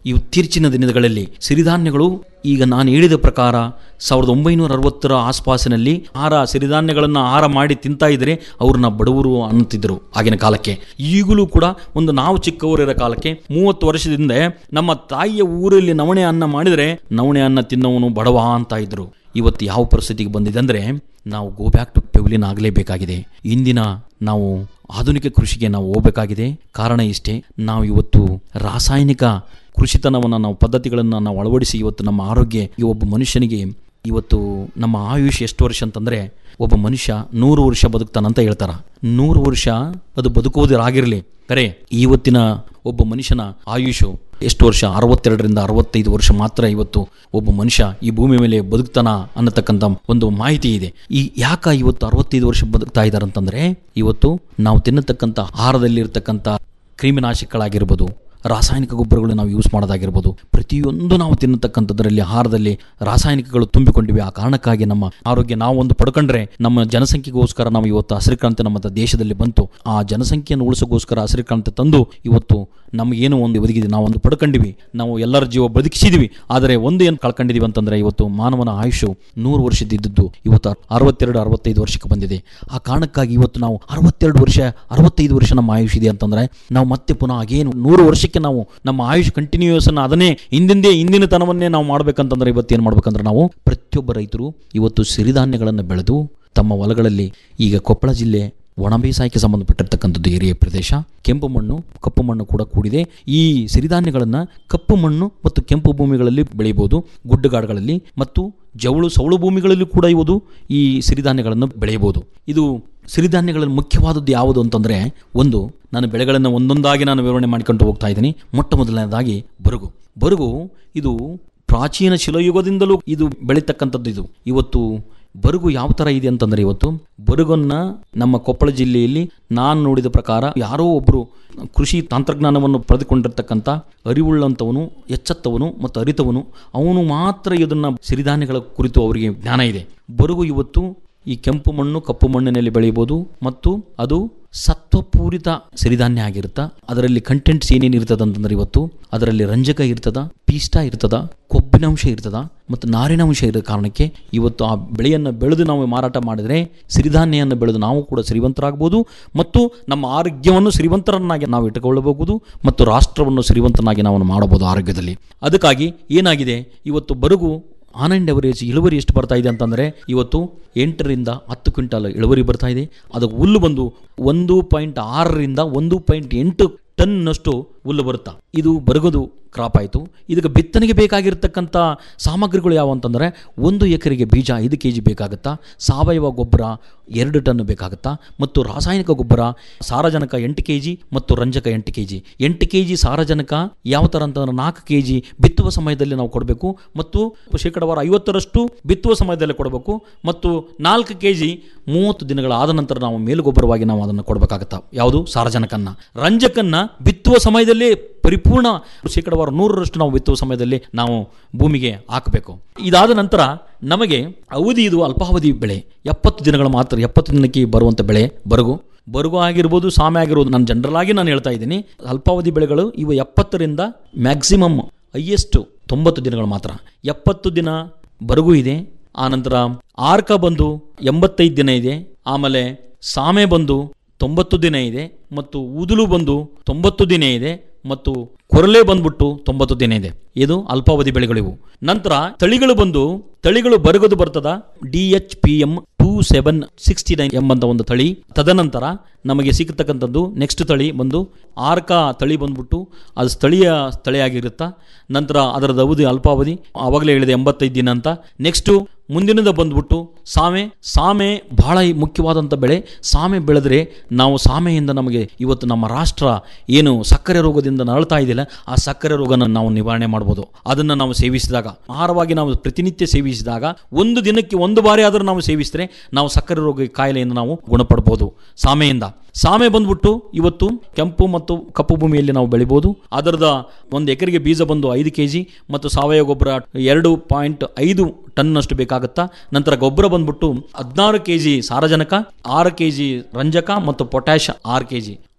ಇತ್ತೀಚಿನ ದಿನಗಳಲ್ಲಿ ಸಿರಿಧಾನ್ಯಗಳು ಈಗ ನಾನು ಹೇಳಿದ ಪ್ರಕಾರ ಸಾವಿರದ ಒಂಬೈನೂರ ಅರವತ್ತರ ಆಸ್ಪಾಸಿನಲ್ಲಿ ಆಹಾರ ಸಿರಿಧಾನ್ಯಗಳನ್ನು ಆಹಾರ ಮಾಡಿ ತಿಂತಾ ಇದ್ರೆ ಅವ್ರನ್ನ ಬಡವರು ಅನ್ನುತ್ತಿದ್ದರು ಆಗಿನ ಕಾಲಕ್ಕೆ ಈಗಲೂ ಕೂಡ ಒಂದು ನಾವು ಚಿಕ್ಕವರಿರೋ ಕಾಲಕ್ಕೆ ಮೂವತ್ತು ವರ್ಷದಿಂದ ನಮ್ಮ ತಾಯಿಯ ಊರಲ್ಲಿ ನವಣೆ ಅನ್ನ ಮಾಡಿದರೆ ನವಣೆ ಅನ್ನ ತಿನ್ನವನು ಬಡವ ಅಂತ ಇದ್ರು ಇವತ್ತು ಯಾವ ಪರಿಸ್ಥಿತಿಗೆ ಬಂದಿದೆ ಅಂದರೆ ನಾವು ಗೋ ಬ್ಯಾಕ್ ಟು ಪೆವಿಲಿಯನ್ ಆಗಲೇಬೇಕಾಗಿದೆ ಇಂದಿನ ನಾವು ಆಧುನಿಕ ಕೃಷಿಗೆ ನಾವು ಹೋಗಬೇಕಾಗಿದೆ ಕಾರಣ ಇಷ್ಟೇ ನಾವು ಇವತ್ತು ರಾಸಾಯನಿಕ ಕೃಷಿತನವನ್ನು ನಾವು ಪದ್ಧತಿಗಳನ್ನು ನಾವು ಅಳವಡಿಸಿ ಇವತ್ತು ನಮ್ಮ ಆರೋಗ್ಯ ಈ ಒಬ್ಬ ಮನುಷ್ಯನಿಗೆ ಇವತ್ತು ನಮ್ಮ ಆಯುಷ್ ಎಷ್ಟು ವರ್ಷ ಅಂತಂದರೆ ಒಬ್ಬ ಮನುಷ್ಯ ನೂರು ವರ್ಷ ಬದುಕ್ತಾನಂತ ಹೇಳ್ತಾರ ನೂರು ವರ್ಷ ಅದು ಬದುಕುವುದರಾಗಿರಲಿ ಕರೆ ಇವತ್ತಿನ ಒಬ್ಬ ಮನುಷ್ಯನ ಆಯುಷು ಎಷ್ಟು ವರ್ಷ ಅರವತ್ತೆರಡರಿಂದ ಅರವತ್ತೈದು ವರ್ಷ ಮಾತ್ರ ಇವತ್ತು ಒಬ್ಬ ಮನುಷ್ಯ ಈ ಭೂಮಿ ಮೇಲೆ ಬದುಕ್ತಾನ ಅನ್ನತಕ್ಕಂಥ ಒಂದು ಮಾಹಿತಿ ಇದೆ ಈ ಯಾಕ ಇವತ್ತು ಅರವತ್ತೈದು ವರ್ಷ ಬದುಕ್ತಾ ಇದ್ದಾರೆ ಅಂತಂದ್ರೆ ಇವತ್ತು ನಾವು ತಿನ್ನತಕ್ಕಂಥ ಆಹಾರದಲ್ಲಿರ್ತಕ್ಕಂಥ ಕ್ರಿಮಿನಾಶಕಗಳಾಗಿರ್ಬೋದು ರಾಸಾಯನಿಕ ಗೊಬ್ಬರಗಳು ನಾವು ಯೂಸ್ ಮಾಡೋದಾಗಿರ್ಬೋದು ಪ್ರತಿಯೊಂದು ನಾವು ತಿನ್ನತಕ್ಕಂಥದ್ರಲ್ಲಿ ಆಹಾರದಲ್ಲಿ ರಾಸಾಯನಿಕಗಳು ತುಂಬಿಕೊಂಡಿವೆ ಆ ಕಾರಣಕ್ಕಾಗಿ ನಮ್ಮ ಆರೋಗ್ಯ ನಾವು ಒಂದು ಪಡ್ಕೊಂಡ್ರೆ ನಮ್ಮ ಜನಸಂಖ್ಯೆಗೋಸ್ಕರ ನಾವು ಇವತ್ತು ಹಸಿರು ಕ್ರಾಂತಿ ನಮ್ಮ ದೇಶದಲ್ಲಿ ಬಂತು ಆ ಜನಸಂಖ್ಯೆಯನ್ನು ಉಳಿಸೋಗೋಸ್ಕರ ಹಸಿರು ಕ್ರಾಂತಿ ತಂದು ಇವತ್ತು ನಮಗೇನು ಒಂದು ಒದಗಿದೆ ನಾವು ಒಂದು ಪಡ್ಕೊಂಡಿವಿ ನಾವು ಎಲ್ಲರ ಜೀವ ಬದುಕಿಸಿದ್ವಿ ಆದರೆ ಒಂದು ಏನು ಕಳ್ಕೊಂಡಿದೀವಿ ಅಂತಂದ್ರೆ ಇವತ್ತು ಮಾನವನ ಆಯುಷು ನೂರು ವರ್ಷದಿದ್ದದ್ದು ಇವತ್ತು ಅರವತ್ತೆರಡು ಅರವತ್ತೈದು ವರ್ಷಕ್ಕೆ ಬಂದಿದೆ ಆ ಕಾರಣಕ್ಕಾಗಿ ಇವತ್ತು ನಾವು ಅರವತ್ತೆರಡು ವರ್ಷ ಅರವತ್ತೈದು ವರ್ಷ ನಮ್ಮ ಆಯುಷ್ ಇದೆ ಅಂತಂದ್ರೆ ನಾವು ಮತ್ತೆ ಪುನಃ ಆಗೇನು ನೂರು ವರ್ಷಕ್ಕೆ ನಾವು ನಮ್ಮ ಆಯುಷ್ ಕಂಟಿನ್ಯೂಸ್ ಅನ್ನ ಅದನ್ನೇ ಹಿಂದಿಂದೇ ಹಿಂದಿನ ತನವನ್ನೇ ನಾವು ಮಾಡ್ಬೇಕಂತಂದ್ರೆ ಇವತ್ತು ಏನು ಮಾಡ್ಬೇಕಂದ್ರೆ ನಾವು ಪ್ರತಿಯೊಬ್ಬ ರೈತರು ಇವತ್ತು ಸಿರಿಧಾನ್ಯಗಳನ್ನು ಬೆಳೆದು ತಮ್ಮ ಹೊಲಗಳಲ್ಲಿ ಈಗ ಕೊಪ್ಪಳ ಜಿಲ್ಲೆ ಒಣ ಬೇಸಾಯಕ್ಕೆ ಸಂಬಂಧಪಟ್ಟಿರ್ತಕ್ಕಂಥದ್ದು ಏರಿಯ ಪ್ರದೇಶ ಕೆಂಪು ಮಣ್ಣು ಕಪ್ಪು ಮಣ್ಣು ಕೂಡ ಕೂಡಿದೆ ಈ ಸಿರಿಧಾನ್ಯಗಳನ್ನು ಕಪ್ಪು ಮಣ್ಣು ಮತ್ತು ಕೆಂಪು ಭೂಮಿಗಳಲ್ಲಿ ಬೆಳೆಯಬಹುದು ಗುಡ್ಡಗಾಡುಗಳಲ್ಲಿ ಮತ್ತು ಜವಳು ಸೌಳು ಭೂಮಿಗಳಲ್ಲಿ ಕೂಡ ಇವುದು ಈ ಸಿರಿಧಾನ್ಯಗಳನ್ನು ಬೆಳೆಯಬಹುದು ಇದು ಸಿರಿಧಾನ್ಯಗಳಲ್ಲಿ ಮುಖ್ಯವಾದದ್ದು ಯಾವುದು ಅಂತಂದರೆ ಒಂದು ನಾನು ಬೆಳೆಗಳನ್ನು ಒಂದೊಂದಾಗಿ ನಾನು ವಿವರಣೆ ಮಾಡಿಕೊಂಡು ಹೋಗ್ತಾ ಇದ್ದೀನಿ ಮೊಟ್ಟ ಮೊದಲನೇದಾಗಿ ಬರುಗು ಬರುಗು ಇದು ಪ್ರಾಚೀನ ಶಿಲಾಯುಗದಿಂದಲೂ ಇದು ಬೆಳೀತಕ್ಕಂಥದ್ದು ಇದು ಇವತ್ತು ಬರುಗು ಯಾವ ಥರ ಇದೆ ಅಂತಂದರೆ ಇವತ್ತು ಬರುಗನ್ನ ನಮ್ಮ ಕೊಪ್ಪಳ ಜಿಲ್ಲೆಯಲ್ಲಿ ನಾನು ನೋಡಿದ ಪ್ರಕಾರ ಯಾರೋ ಒಬ್ಬರು ಕೃಷಿ ತಂತ್ರಜ್ಞಾನವನ್ನು ಪಡೆದುಕೊಂಡಿರ್ತಕ್ಕಂಥ ಅರಿವುಳ್ಳಂಥವನು ಎಚ್ಚತ್ತವನು ಮತ್ತು ಅರಿತವನು ಅವನು ಮಾತ್ರ ಇದನ್ನು ಸಿರಿಧಾನ್ಯಗಳ ಕುರಿತು ಅವರಿಗೆ ಜ್ಞಾನ ಇದೆ ಬರುಗು ಇವತ್ತು ಈ ಕೆಂಪು ಮಣ್ಣು ಕಪ್ಪು ಮಣ್ಣಿನಲ್ಲಿ ಬೆಳೆಯಬಹುದು ಮತ್ತು ಅದು ಸತ್ವಪೂರಿತ ಸಿರಿಧಾನ್ಯ ಆಗಿರುತ್ತಾ ಅದರಲ್ಲಿ ಕಂಟೆಂಟ್ಸ್ ಏನೇನು ಇರ್ತದ ಅಂತಂದ್ರೆ ಇವತ್ತು ಅದರಲ್ಲಿ ರಂಜಕ ಇರ್ತದ ಪೀಷ್ಟ ಇರ್ತದ ಕೊಬ್ಬಿನಾಂಶ ಇರ್ತದ ಮತ್ತು ನಾರಿನಾಂಶ ಇರೋ ಕಾರಣಕ್ಕೆ ಇವತ್ತು ಆ ಬೆಳೆಯನ್ನು ಬೆಳೆದು ನಾವು ಮಾರಾಟ ಮಾಡಿದರೆ ಸಿರಿಧಾನ್ಯವನ್ನು ಬೆಳೆದು ನಾವು ಕೂಡ ಸಿರಿವಂತರಾಗಬಹುದು ಮತ್ತು ನಮ್ಮ ಆರೋಗ್ಯವನ್ನು ಸಿರಿವಂತರನ್ನಾಗಿ ನಾವು ಇಟ್ಟುಕೊಳ್ಳಬಹುದು ಮತ್ತು ರಾಷ್ಟ್ರವನ್ನು ಸಿರಿವಂತನಾಗಿ ನಾವು ಮಾಡಬಹುದು ಆರೋಗ್ಯದಲ್ಲಿ ಅದಕ್ಕಾಗಿ ಏನಾಗಿದೆ ಇವತ್ತು ಬರುಗು ಆನ್ ಆ್ಯಂಡ್ ಎವರೇಜ್ ಇಳುವರಿ ಎಷ್ಟು ಬರ್ತಾ ಇದೆ ಅಂತಂದರೆ ಇವತ್ತು ಎಂಟರಿಂದ ಹತ್ತು ಕ್ವಿಂಟಾಲ್ ಇಳುವರಿ ಬರ್ತಾ ಇದೆ ಅದಕ್ಕೆ ಹುಲ್ಲು ಬಂದು ಒಂದು ಪಾಯಿಂಟ್ ಆರರಿಂದ ಒಂದು ಪಾಯಿಂಟ್ ಎಂಟು ಟನ್ನಷ್ಟು ಹುಲ್ಲು ಬರುತ್ತಾ ಇದು ಬರಗೋದು ಕ್ರಾಪ್ ಆಯಿತು ಇದಕ್ಕೆ ಬಿತ್ತನೆಗೆ ಬೇಕಾಗಿರ್ತಕ್ಕಂಥ ಸಾಮಗ್ರಿಗಳು ಯಾವ ಅಂತಂದರೆ ಒಂದು ಎಕರೆಗೆ ಬೀಜ ಐದು ಕೆ ಜಿ ಬೇಕಾಗುತ್ತಾ ಸಾವಯವ ಗೊಬ್ಬರ ಎರಡು ಟನ್ ಬೇಕಾಗುತ್ತಾ ಮತ್ತು ರಾಸಾಯನಿಕ ಗೊಬ್ಬರ ಸಾರಜನಕ ಎಂಟು ಕೆ ಜಿ ಮತ್ತು ರಂಜಕ ಎಂಟು ಕೆ ಜಿ ಎಂಟು ಕೆ ಜಿ ಸಾರಜನಕ ಯಾವ ಥರ ಅಂತಂದ್ರೆ ನಾಲ್ಕು ಕೆ ಜಿ ಬಿತ್ತುವ ಸಮಯದಲ್ಲಿ ನಾವು ಕೊಡಬೇಕು ಮತ್ತು ಶೇಕಡವಾರ ಐವತ್ತರಷ್ಟು ಬಿತ್ತುವ ಸಮಯದಲ್ಲಿ ಕೊಡಬೇಕು ಮತ್ತು ನಾಲ್ಕು ಕೆ ಜಿ ಮೂವತ್ತು ದಿನಗಳ ಆದ ನಂತರ ನಾವು ಮೇಲುಗೊಬ್ಬರವಾಗಿ ನಾವು ಅದನ್ನು ಕೊಡಬೇಕಾಗತ್ತಾ ಯಾವುದು ಸಾರಜನಕನ್ನ ರಂಜಕನ್ನ ಬಿತ್ತುವ ಸಮಯದಲ್ಲಿ ಪರಿಪೂರ್ಣ ಶೇಕಡವಾರ ನೂರರಷ್ಟು ನಾವು ಬಿತ್ತುವ ಸಮಯದಲ್ಲಿ ನಾವು ಭೂಮಿಗೆ ಹಾಕಬೇಕು ಇದಾದ ನಂತರ ನಮಗೆ ಅವಧಿ ಇದು ಅಲ್ಪಾವಧಿ ಬೆಳೆ ಎಪ್ಪತ್ತು ದಿನಗಳು ಮಾತ್ರ ಎಪ್ಪತ್ತು ದಿನಕ್ಕೆ ಬರುವಂಥ ಬೆಳೆ ಬರಗು ಬರಗು ಆಗಿರ್ಬೋದು ಸಾಮೆ ಆಗಿರ್ಬೋದು ನಾನು ಜನರಲ್ ಆಗಿ ನಾನು ಹೇಳ್ತಾ ಇದ್ದೀನಿ ಅಲ್ಪಾವಧಿ ಬೆಳೆಗಳು ಇವು ಎಪ್ಪತ್ತರಿಂದ ಮ್ಯಾಕ್ಸಿಮಮ್ ಹೈಯೆಸ್ಟ್ ತೊಂಬತ್ತು ದಿನಗಳು ಮಾತ್ರ ಎಪ್ಪತ್ತು ದಿನ ಬರಗು ಇದೆ ಆನಂತರ ಆರ್ಕ ಬಂದು ಎಂಬತ್ತೈದು ದಿನ ಇದೆ ಆಮೇಲೆ ಸಾಮೆ ಬಂದು ತೊಂಬತ್ತು ದಿನ ಇದೆ ಮತ್ತು ಊದಲು ಬಂದು ತೊಂಬತ್ತು ದಿನ ಇದೆ ಮತ್ತು ಕೊರಲೆ ಬಂದ್ಬಿಟ್ಟು ತೊಂಬತ್ತು ದಿನ ಇದೆ ಇದು ಅಲ್ಪಾವಧಿ ಬೆಳೆಗಳಿವು ನಂತರ ತಳಿಗಳು ಬಂದು ತಳಿಗಳು ಬರಗದು ಬರ್ತದ D H P M two seven sixty nine ಎಂಬಂತ ಒಂದು ತಳಿ ತದನಂತರ ನಮಗೆ ಸಿಗತಕ್ಕಂಥದ್ದು ನೆಕ್ಸ್ಟ್ ತಳಿ ಬಂದು ಆರ್ಕ ತಳಿ ಬಂದ್ಬಿಟ್ಟು ಅದು ಸ್ಥಳೀಯ ತಳಿಯಾಗಿರುತ್ತಾ ನಂತರ ಅದರದ ಅವಧಿ ಅಲ್ಪಾವಧಿ ಆವಾಗಲೇ ಹೇಳಿದೆ ಎಂಬತ್ತೈದು ದಿನ ಅಂತ ನೆಕ್ಸ್ಟು ಮುಂದಿನದ ಬಂದ್ಬಿಟ್ಟು ಸಾಮೆ ಸಾಮೆ ಬಹಳ ಮುಖ್ಯವಾದಂಥ ಬೆಳೆ ಸಾಮೆ ಬೆಳೆದ್ರೆ ನಾವು ಸಾಮೆಯಿಂದ ನಮಗೆ ಇವತ್ತು ನಮ್ಮ ರಾಷ್ಟ್ರ ಏನು ಸಕ್ಕರೆ ರೋಗದಿಂದ ನರಳ್ತಾ ಇದೆಯಲ್ಲ ಆ ಸಕ್ಕರೆ ರೋಗನ ನಾವು ನಿವಾರಣೆ ಮಾಡ್ಬೋದು ಅದನ್ನು ನಾವು ಸೇವಿಸಿದಾಗ ಆಹಾರವಾಗಿ ನಾವು ಪ್ರತಿನಿತ್ಯ ಸೇವಿಸಿದಾಗ ಒಂದು ದಿನಕ್ಕೆ ಒಂದು ಬಾರಿ ಆದರೂ ನಾವು ಸೇವಿಸಿದ್ರೆ ನಾವು ಸಕ್ಕರೆ ರೋಗ ಕಾಯಿಲೆಯಿಂದ ನಾವು ಗುಣಪಡ್ಬೋದು ಸಾಮೆಯಿಂದ ಸಾಮೆ ಬಂದ್ಬಿಟ್ಟು ಇವತ್ತು ಕೆಂಪು ಮತ್ತು ಕಪ್ಪು ಭೂಮಿಯಲ್ಲಿ ನಾವು ಬೆಳಿಬೋದು ಅದರದ ಒಂದು ಎಕರೆಗೆ ಬೀಜ ಬಂದು ಐದು ಕೆ ಜಿ ಮತ್ತು ಸಾವಯವ ಗೊಬ್ಬರ ಎರಡು ಪಾಯಿಂಟ್ ಐದು ಟನ್ನಷ್ಟು ಬೇಕಾಗುತ್ತಾ ನಂತರ ಗೊಬ್ಬರ ಬಂದ್ಬಿಟ್ಟು ಹದಿನಾರು ಕೆ ಜಿ ಸಾರಜನಕ ಆರು ಕೆ ಜಿ ರಂಜಕ ಮತ್ತು ಪೊಟ್ಯಾಶ್ ಆರು ಕೆ ಜಿ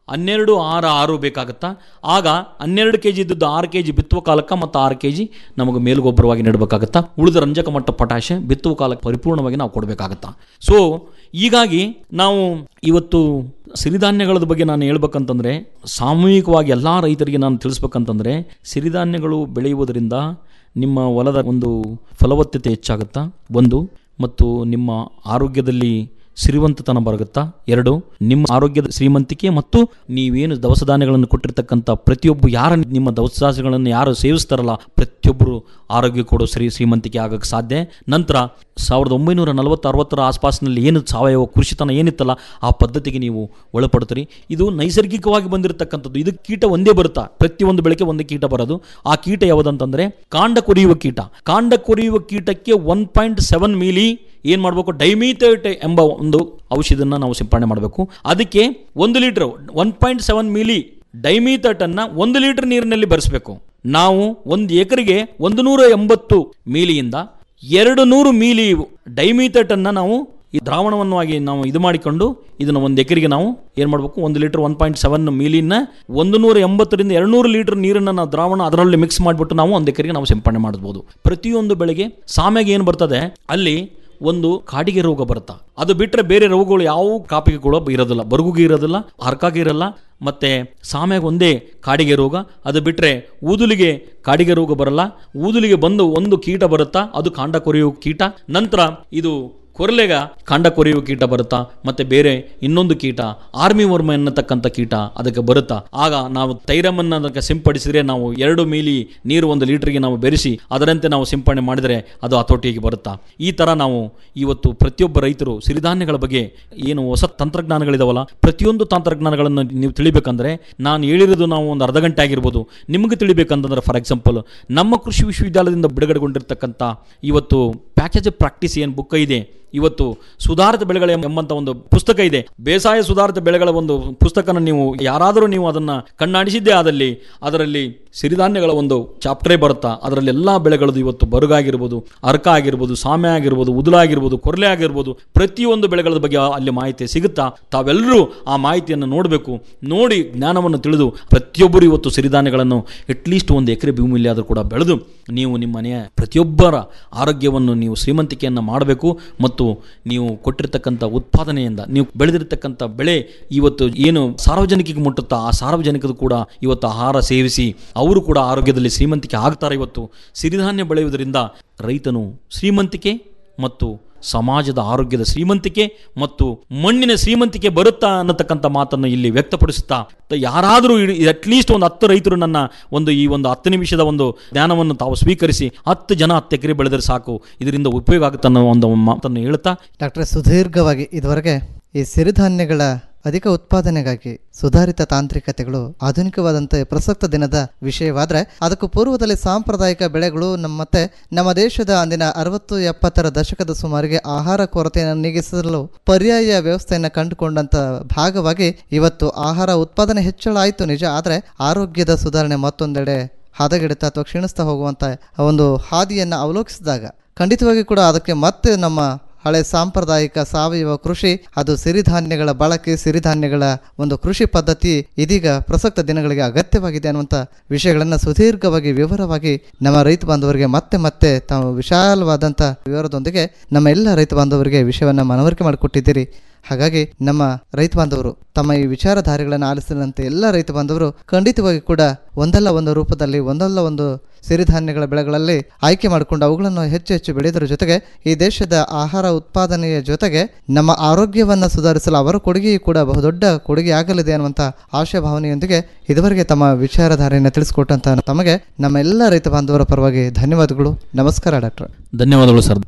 ಹನ್ನೆರಡು ಆರು ಆರು ಬೇಕಾಗುತ್ತಾ ಆಗ ಹನ್ನೆರಡು ಕೆ ಜಿ ಇದ್ದದ್ದು ಆರು ಕೆ ಜಿ ಬಿತ್ತುವ ಕಾಲಕ್ಕೆ ಮತ್ತು ಆರು ಕೆ ಜಿ ನಮಗೆ ಮೇಲುಗೊಬ್ಬರವಾಗಿ ನೀಡಬೇಕಾಗುತ್ತಾ ಉಳಿದ ರಂಜಕ ಮಟ್ಟ ಪಟಾಶೆ ಬಿತ್ತುವ ಕಾಲಕ್ಕೆ ಪರಿಪೂರ್ಣವಾಗಿ ನಾವು ಕೊಡಬೇಕಾಗತ್ತಾ ಸೊ ಹೀಗಾಗಿ ನಾವು ಇವತ್ತು ಸಿರಿಧಾನ್ಯಗಳ ಬಗ್ಗೆ ನಾನು ಹೇಳ್ಬೇಕಂತಂದರೆ ಸಾಮೂಹಿಕವಾಗಿ ಎಲ್ಲ ರೈತರಿಗೆ ನಾನು ತಿಳಿಸ್ಬೇಕಂತಂದರೆ ಸಿರಿಧಾನ್ಯಗಳು ಬೆಳೆಯುವುದರಿಂದ ನಿಮ್ಮ ಹೊಲದ ಒಂದು ಫಲವತ್ತತೆ ಹೆಚ್ಚಾಗುತ್ತಾ ಒಂದು ಮತ್ತು ನಿಮ್ಮ ಆರೋಗ್ಯದಲ್ಲಿ ಸಿರಿವಂತತನ ಬರುತ್ತಾ ಎರಡು ನಿಮ್ಮ ಆರೋಗ್ಯದ ಶ್ರೀಮಂತಿಕೆ ಮತ್ತು ನೀವೇನು ದವಸ ಧಾನ್ಯಗಳನ್ನು ಕೊಟ್ಟಿರ್ತಕ್ಕಂಥ ಪ್ರತಿಯೊಬ್ಬ ಯಾರ ನಿಮ್ಮ ದವಸ ಧಾನ್ಯಗಳನ್ನು ಯಾರು ಸೇವಿಸ್ತಾರಲ್ಲ ಪ್ರತಿಯೊಬ್ಬರು ಆರೋಗ್ಯ ಕೊಡೋ ಶ್ರೀ ಶ್ರೀಮಂತಿಕೆ ಆಗಕ್ಕೆ ಸಾಧ್ಯ ನಂತರ ಸಾವಿರದ ಒಂಬೈನೂರ ನಲವತ್ತು ಅರವತ್ತರ ಆಸ್ಪಾಸಿನಲ್ಲಿ ಏನು ಸಾವಯವ ಕೃಷಿತನ ಏನಿತ್ತಲ್ಲ ಆ ಪದ್ಧತಿಗೆ ನೀವು ಒಳಪಡ್ತೀರಿ ಇದು ನೈಸರ್ಗಿಕವಾಗಿ ಬಂದಿರತಕ್ಕಂಥದ್ದು ಇದು ಕೀಟ ಒಂದೇ ಬರುತ್ತಾ ಪ್ರತಿಯೊಂದು ಬೆಳೆಗೆ ಒಂದೇ ಕೀಟ ಬರೋದು ಆ ಕೀಟ ಯಾವುದಂತಂದ್ರೆ ಕಾಂಡ ಕೊರಿಯುವ ಕೀಟ ಕಾಂಡ ಕೊರಿಯುವ ಕೀಟಕ್ಕೆ ಒನ್ ಪಾಯಿಂಟ್ ಸೆವೆನ್ ಮಿಲಿ ಏನು ಮಾಡಬೇಕು ಡೈಮೀಥೇಟ್ ಎಂಬ ಒಂದು ಔಷಧನ ನಾವು ಸಿಂಪಡಣೆ ಮಾಡಬೇಕು ಅದಕ್ಕೆ ಒಂದು litre one point seven milli ಡೈಮೀಥೇಟನ್ನು ಒಂದು ಲೀಟರ್ ನೀರಿನಲ್ಲಿ ಬೆರೆಸಬೇಕು ನಾವು ಒಂದು ಎಕರೆಗೆ ಒಂದು ನೂರ ಎಂಬತ್ತು ಮೀಲಿಯಿಂದ ಎರಡು ನೂರು ಮೀಲಿ ಡೈಮೀಥೇಟನ್ನು ನಾವು ಈ ದ್ರಾವಣವನ್ನು ಆಗಿ ನಾವು ಇದು ಮಾಡಿಕೊಂಡು ಇದನ್ನು ಒಂದು ಎಕರೆಗೆ ನಾವು ಏನು ಮಾಡಬೇಕು ಒಂದು ಲೀಟರ್ ಒನ್ ಪಾಯಿಂಟ್ ಸೆವೆನ್ ಮೀಲಿನ ಒಂದು ನೂರ ಎಂಬತ್ತರಿಂದ ಎರಡು ನೂರು ಲೀಟರ್ ನೀರನ್ನು ನಾವು ದ್ರಾವಣ ಅದರಲ್ಲಿ ಮಿಕ್ಸ್ ಮಾಡಿಬಿಟ್ಟು ನಾವು ಒಂದು ಎಕರೆಗೆ ನಾವು ಸಿಂಪಡಣೆ ಮಾಡ್ಬೋದು ಪ್ರತಿಯೊಂದು ಬೆಳೆಗೆ ಸಾಮ್ಯಾಗ ಏನು ಬರ್ತದೆ ಅಲ್ಲಿ ಒಂದು ಕಾಡಿಗೆ ರೋಗ ಬರುತ್ತಾ ಅದು ಬಿಟ್ಟರೆ ಬೇರೆ ರೋಗಗಳು ಯಾವ ಕಾಪಿಗೆ ಕೂಡ ಇರೋದಿಲ್ಲ ಬರುಗುಗೆ ಇರೋದಿಲ್ಲ ಹರ್ಕಾಗೆ ಇರಲ್ಲ ಮತ್ತೆ ಸಾಮ್ಯಾಗ ಒಂದೇ ಕಾಡಿಗೆ ರೋಗ ಅದು ಬಿಟ್ಟರೆ ಊದುಲಿಗೆ ಕಾಡಿಗೆ ರೋಗ ಬರಲ್ಲ ಊದುಲಿಗೆ ಬಂದು ಒಂದು ಕೀಟ ಬರುತ್ತಾ ಅದು ಕಾಂಡ ಕೊರೆಯುವ ಕೀಟ ನಂತರ ಇದು ಕೊರಲೆಗ ಕಾಂಡ ಕೊರೆಯುವ ಕೀಟ ಬರುತ್ತಾ ಮತ್ತೆ ಬೇರೆ ಇನ್ನೊಂದು ಕೀಟ ಆರ್ಮಿ ವರ್ಮ ಎನ್ನತಕ್ಕಂಥ ಕೀಟ ಅದಕ್ಕೆ ಬರುತ್ತಾ ಆಗ ನಾವು ತೈರಮನ್ನು ಅದಕ್ಕೆ ಸಿಂಪಡಿಸಿದ್ರೆ ನಾವು ಎರಡು ಮೀಲಿ ನೀರು ಒಂದು ಲೀಟರ್ಗೆ ನಾವು ಬೆರೆಸಿ ಅದರಂತೆ ನಾವು ಸಿಂಪಡಣೆ ಮಾಡಿದರೆ ಅದು ಹತೋಟಿಗೆ ಬರುತ್ತಾ ಈ ಥರ ನಾವು ಇವತ್ತು ಪ್ರತಿಯೊಬ್ಬ ರೈತರು ಸಿರಿಧಾನ್ಯಗಳ ಬಗ್ಗೆ ಏನು ಹೊಸ ತಂತ್ರಜ್ಞಾನಗಳಿದಾವಲ್ಲ ಪ್ರತಿಯೊಂದು ತಂತ್ರಜ್ಞಾನಗಳನ್ನು ನೀವು ತಿಳಿಬೇಕಂದ್ರೆ ನಾನು ಹೇಳಿರೋದು ನಾವು ಒಂದು ಅರ್ಧ ಗಂಟೆ ಆಗಿರ್ಬೋದು ನಿಮಗೆ ತಿಳಿಬೇಕಂತಂದ್ರೆ ಫಾರ್ ಎಕ್ಸಾಂಪಲ್ ನಮ್ಮ ಕೃಷಿ ವಿಶ್ವವಿದ್ಯಾಲಯದಿಂದ ಬಿಡುಗಡೆಗೊಂಡಿರ್ತಕ್ಕಂಥ ಇವತ್ತು ಪ್ಯಾಕೇಜ್ ಪ್ರಾಕ್ಟೀಸ್ ಏನು ಬುಕ್ ಇದೆ ಇವತ್ತು ಸುಧಾರಿತ ಬೆಳೆಗಳ ಎಂಬಂತ ಒಂದು ಪುಸ್ತಕ ಇದೆ ಬೇಸಾಯ ಸುಧಾರಿತ ಬೆಳೆಗಳ ಒಂದು ಪುಸ್ತಕನ ನೀವು ಯಾರಾದರೂ ನೀವು ಅದನ್ನ ಕಣ್ಣಾಡಿಸಿದ್ದೇ ಆದಲ್ಲಿ ಅದರಲ್ಲಿ ಸಿರಿಧಾನ್ಯಗಳ ಒಂದು ಚಾಪ್ಟರೇ ಬರುತ್ತಾ ಅದರಲ್ಲಿ ಎಲ್ಲ ಬೆಳೆಗಳದ್ದು ಇವತ್ತು ಬರುಗಾಗಿರ್ಬೋದು ಅರ್ಕ ಆಗಿರ್ಬೋದು ಸಾಮ್ಯ ಆಗಿರ್ಬೋದು ಉದುಲ ಆಗಿರ್ಬೋದು ಕೊರ್ಲೆ ಆಗಿರ್ಬೋದು ಪ್ರತಿಯೊಂದು ಬೆಳೆಗಳ ಬಗ್ಗೆ ಅಲ್ಲಿ ಮಾಹಿತಿ ಸಿಗುತ್ತಾ ತಾವೆಲ್ಲರೂ ಆ ಮಾಹಿತಿಯನ್ನು ನೋಡಬೇಕು ನೋಡಿ ಜ್ಞಾನವನ್ನು ತಿಳಿದು ಪ್ರತಿಯೊಬ್ಬರು ಇವತ್ತು ಸಿರಿಧಾನ್ಯಗಳನ್ನು ಅಟ್ಲೀಸ್ಟ್ ಒಂದು ಎಕರೆ ಭೂಮಿಯಲ್ಲಿ ಆದರೂ ಕೂಡ ಬೆಳೆದು ನೀವು ನಿಮ್ಮ ಮನೆಯ ಪ್ರತಿಯೊಬ್ಬರ ಆರೋಗ್ಯವನ್ನು ನೀವು ಶ್ರೀಮಂತಿಕೆಯನ್ನು ಮಾಡಬೇಕು ಮತ್ತು ನೀವು ಕೊಟ್ಟಿರ್ತಕ್ಕಂಥ ಉತ್ಪಾದನೆಯಿಂದ ನೀವು ಬೆಳೆದಿರ್ತಕ್ಕಂಥ ಬೆಳೆ ಇವತ್ತು ಏನು ಸಾರ್ವಜನಿಕರಿಗೆ ಮುಟ್ಟುತ್ತಾ ಆ ಸಾರ್ವಜನಿಕರು ಕೂಡ ಇವತ್ತು ಆಹಾರ ಸೇವಿಸಿ ಅವರು ಕೂಡ ಆರೋಗ್ಯದಲ್ಲಿ ಶ್ರೀಮಂತಿಕೆ ಆಗ್ತಾರೆ ಇವತ್ತು ಸಿರಿಧಾನ್ಯ ಬೆಳೆಯುವುದರಿಂದ ರೈತನು ಶ್ರೀಮಂತಿಕೆ ಮತ್ತು ಸಮಾಜದ ಆರೋಗ್ಯದ ಶ್ರೀಮಂತಿಕೆ ಮತ್ತು ಮಣ್ಣಿನ ಶ್ರೀಮಂತಿಕೆ ಬರುತ್ತಾ ಅನ್ನತಕ್ಕಂಥ ಮಾತನ್ನು ಇಲ್ಲಿ ವ್ಯಕ್ತಪಡಿಸುತ್ತಾ ಯಾರಾದರೂ ಅಟ್ಲೀಸ್ಟ್ ಒಂದು ಹತ್ತು ರೈತರು ನನ್ನ ಒಂದು ಈ ಒಂದು ಹತ್ತು ನಿಮಿಷದ ಒಂದು ಜ್ಞಾನವನ್ನು ತಾವು ಸ್ವೀಕರಿಸಿ ಹತ್ತು ಜನ ಹತ್ತು ಎಕರೆ ಬೆಳೆದರೆ ಸಾಕು ಇದರಿಂದ ಉಪಯೋಗ ಆಗುತ್ತೆ ಅನ್ನೋ ಒಂದು ಮಾತನ್ನು ಹೇಳುತ್ತಾ ಡಾಕ್ಟರ್ ಸುದೀರ್ಘವಾಗಿ ಇದುವರೆಗೆ ಈ ಸಿರಿಧಾನ್ಯಗಳ ಅಧಿಕ ಉತ್ಪಾದನೆಗಾಗಿ ಸುಧಾರಿತ ತಾಂತ್ರಿಕತೆಗಳು ಆಧುನಿಕವಾದಂಥ ಪ್ರಸಕ್ತ ದಿನದ ವಿಷಯವಾದರೆ ಅದಕ್ಕೂ ಪೂರ್ವದಲ್ಲಿ ಸಾಂಪ್ರದಾಯಿಕ ಬೆಳೆಗಳು ನಮ್ಮ ಮತ್ತೆ ನಮ್ಮ ದೇಶದ ಅಂದಿನ ಅರವತ್ತು ಎಪ್ಪತ್ತರ ದಶಕದ ಸುಮಾರಿಗೆ ಆಹಾರ ಕೊರತೆಯನ್ನು ನೀಗಿಸಲು ಪರ್ಯಾಯ ವ್ಯವಸ್ಥೆಯನ್ನು ಕಂಡುಕೊಂಡಂತ ಭಾಗವಾಗಿ ಇವತ್ತು ಆಹಾರ ಉತ್ಪಾದನೆ ಹೆಚ್ಚಳ ಆಯಿತು ನಿಜ ಆದರೆ ಆರೋಗ್ಯದ ಸುಧಾರಣೆ ಮತ್ತೊಂದೆಡೆ ಹದಗೆಡುತ್ತಾ ಅಥವಾ ಕ್ಷೀಣಿಸ್ತಾ ಹೋಗುವಂಥ ಒಂದು ಹಾದಿಯನ್ನು ಅವಲೋಕಿಸಿದಾಗ ಖಂಡಿತವಾಗಿ ಕೂಡ ಅದಕ್ಕೆ ಮತ್ತೆ ನಮ್ಮ ಹಳೆ ಸಾಂಪ್ರದಾಯಿಕ ಸಾವಯವ ಕೃಷಿ ಅದು ಸಿರಿಧಾನ್ಯಗಳ ಬಳಕೆ ಸಿರಿಧಾನ್ಯಗಳ ಒಂದು ಕೃಷಿ ಪದ್ಧತಿ ಇದೀಗ ಪ್ರಸಕ್ತ ದಿನಗಳಿಗೆ ಅಗತ್ಯವಾಗಿದೆ ಅನ್ನುವಂಥ ವಿಷಯಗಳನ್ನು ಸುದೀರ್ಘವಾಗಿ ವಿವರವಾಗಿ ನಮ್ಮ ರೈತ ಬಾಂಧವರಿಗೆ ಮತ್ತೆ ಮತ್ತೆ ತಾವು ವಿಶಾಲವಾದಂಥ ವಿವರದೊಂದಿಗೆ ನಮ್ಮ ಎಲ್ಲ ರೈತ ಬಾಂಧವರಿಗೆ ವಿಷಯವನ್ನು ಮನವರಿಕೆ ಮಾಡಿಕೊಟ್ಟಿದ್ದೀರಿ ಹಾಗಾಗಿ ನಮ್ಮ ರೈತ ಬಾಂಧವರು ತಮ್ಮ ಈ ವಿಚಾರಧಾರೆಗಳನ್ನು ಆಲಿಸಿದಂತೆ ಎಲ್ಲ ರೈತ ಬಾಂಧವರು ಖಂಡಿತವಾಗಿ ಕೂಡ ಒಂದಲ್ಲ ಒಂದು ರೂಪದಲ್ಲಿ ಒಂದಲ್ಲ ಒಂದು ಸಿರಿಧಾನ್ಯಗಳ ಬೆಳೆಗಳಲ್ಲಿ ಆಯ್ಕೆ ಮಾಡಿಕೊಂಡು ಅವುಗಳನ್ನು ಹೆಚ್ಚು ಹೆಚ್ಚು ಬೆಳೆಯೋದ್ರ ಜೊತೆಗೆ ಈ ದೇಶದ ಆಹಾರ ಉತ್ಪಾದನೆಯ ಜೊತೆಗೆ ನಮ್ಮ ಆರೋಗ್ಯವನ್ನು ಸುಧಾರಿಸಲು ಅವರ ಕೊಡುಗೆಯೂ ಕೂಡ ಬಹುದೊಡ್ಡ ಕೊಡುಗೆ ಆಗಲಿದೆ ಅನ್ನುವಂಥ ಆಶಾಭಾವನೆಯೊಂದಿಗೆ ಇದುವರೆಗೆ ತಮ್ಮ ವಿಚಾರಧಾರೆಯನ್ನು ತಿಳಿಸಿಕೊಟ್ಟಂತ ತಮಗೆ ನಮ್ಮ ಎಲ್ಲ ರೈತ ಬಾಂಧವರ ಪರವಾಗಿ ಧನ್ಯವಾದಗಳು ನಮಸ್ಕಾರ ಡಾಕ್ಟರ್ ಧನ್ಯವಾದಗಳು ಸರ್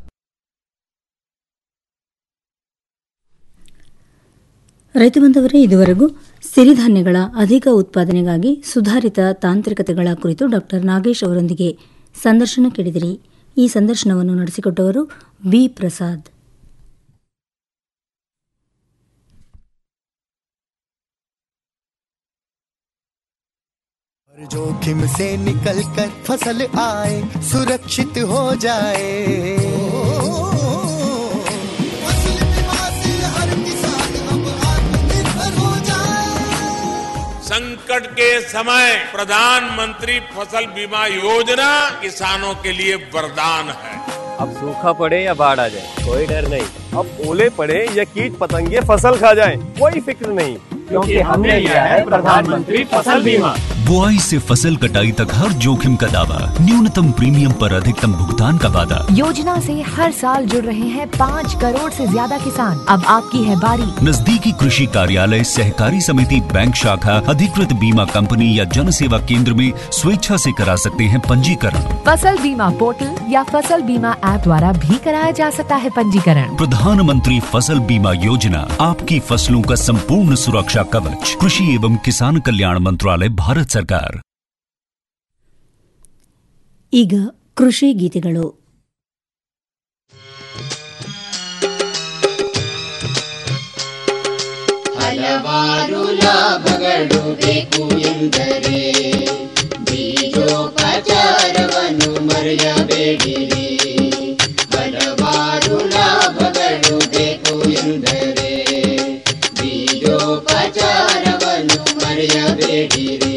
ರೈತ ಬಂಧವರೇ ಇದುವರೆಗೂ ಸಿರಿಧಾನ್ಯಗಳ ಅಧಿಕ ಉತ್ಪಾದನೆಗಾಗಿ ಸುಧಾರಿತ ತಾಂತ್ರಿಕತೆಗಳ ಕುರಿತು ಡಾಕ್ಟರ್ ನಾಗೇಶ್ ಅವರೊಂದಿಗೆ ಸಂದರ್ಶನ ಕೇಳಿದಿರಿ ಈ ಸಂದರ್ಶನವನ್ನು ನಡೆಸಿಕೊಟ್ಟವರು ಬಿ ಪ್ರಸಾದ್ हर जोखिम से निकल कर फसल आए सुरक्षित हो जाए फसल बीमा से हर किसान अब आत्मनिर्भर हो जाए संकट के समय प्रधानमंत्री फसल बीमा योजना किसानों के लिए वरदान है अब सूखा पड़े या बाढ़ आ जाए कोई डर नहीं अब ओले पड़े या कीट पतंगे फसल खा जाए कोई फिक्र नहीं क्योंकि हमने लिया है प्रधानमंत्री फसल बीमा बुआई से फसल कटाई तक हर जोखिम का दावा न्यूनतम प्रीमियम पर अधिकतम भुगतान का वादा योजना से हर साल जुड़ रहे हैं पाँच करोड़ से ज्यादा किसान अब आपकी है बारी नजदीकी कृषि कार्यालय सहकारी समिति बैंक शाखा अधिकृत बीमा कंपनी या जन सेवा केंद्र में स्वेच्छा से करा सकते हैं पंजीकरण फसल बीमा पोर्टल या फसल बीमा ऐप द्वारा भी कराया जा सकता है पंजीकरण प्रधानमंत्री फसल बीमा योजना आपकी फसलों का संपूर्ण सुरक्षा कवच कृषि एवं किसान कल्याण मंत्रालय भारत सरकार ಈಗ ಕೃಷಿ ಗೀತೆಗಳು ಹಲವಾರು ಲಾಭಗಳು ಬೇಕು ಎಂದರೆ ಬೀಜೋಪಚಾರವನ್ನು ಮರೆಯಬೇಡಿರಿ ಹಲವಾರು ಲಾಭಗಳು ಬೇಕು ಎಂದರೆ ಬೀಜೋಪಚಾರವನ್ನು ಮರೆಯಬೇಡಿರಿ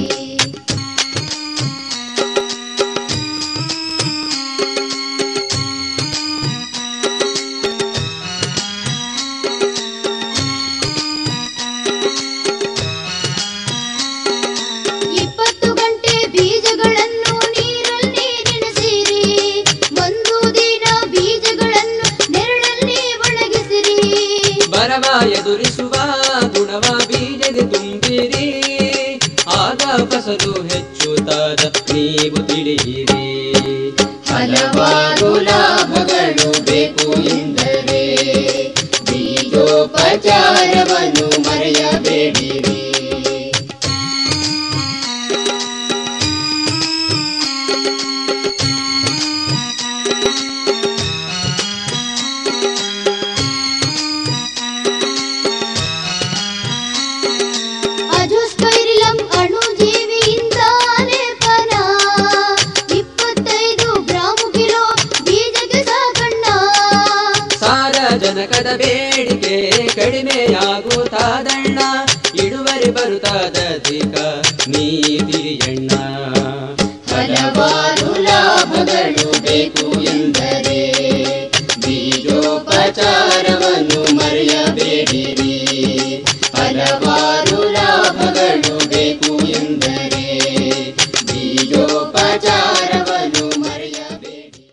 ಇಪ್ಪತ್ತು ಗಂಟೆ ಬೀಜಗಳನ್ನು ನೀರಲ್ಲಿ ನೆನೆಸಿರಿ ಒಂದು ದಿನ ಬೀಜಗಳನ್ನು ನೆರಳಲ್ಲಿ ಒಣಗಿಸಿರಿ ಬರವ ಎದುರಿಸುವ ಗುಣವ ಬೀಜಗೆ ತುಂಬಿರಿ ಆಗ ಫಸಲು ಹೆಚ್ಚುತ್ತಾದ ನೀವು ತಿಳಿಯಿರಿ ಹಲವಾರು ಲಾಭಗಳು ಬೇಕು ಎಂದರೆ ಬೀಜೋಪಚಾರವನ್ನು ಮರೆಯಬೇಡಿರಿ ಅಜೋಸ್ಪೈರಿಲಂ ಅಣುಜೀವಿಯಿಂದ ಲೇಪನ ಇಪ್ಪತ್ತೈದು ಗ್ರಾಮು ಕಿಲೋ ಬೀಜಕ್ಕೆ ಸಾಕಣ್ಣ ಸಾರಜನಕದ ಬೇಡಿಕೆ ಕಡಿಮೆಯಾಗುತ್ತಾದಣ್ಣ ಇಳುವರಿ ಬರುತ್ತಾದೀಗ ನೀ ತಿಳಿಯಣ್ಣ ಹಲವಾರು ಲಾಭಗಳು ಬೇಕು ಎಂದರೆ ಬೀಜೋಪಚಾರವನ್ನು ಮರೆಯಬೇಡಿರಿ ಹಲವಾರು ಲಾಭಗಳು ಬೇಕು ಎಂದರೆ ಬೀಜೋಪಚಾರವನ್ನು ಮರೆಯಬೇಡಿ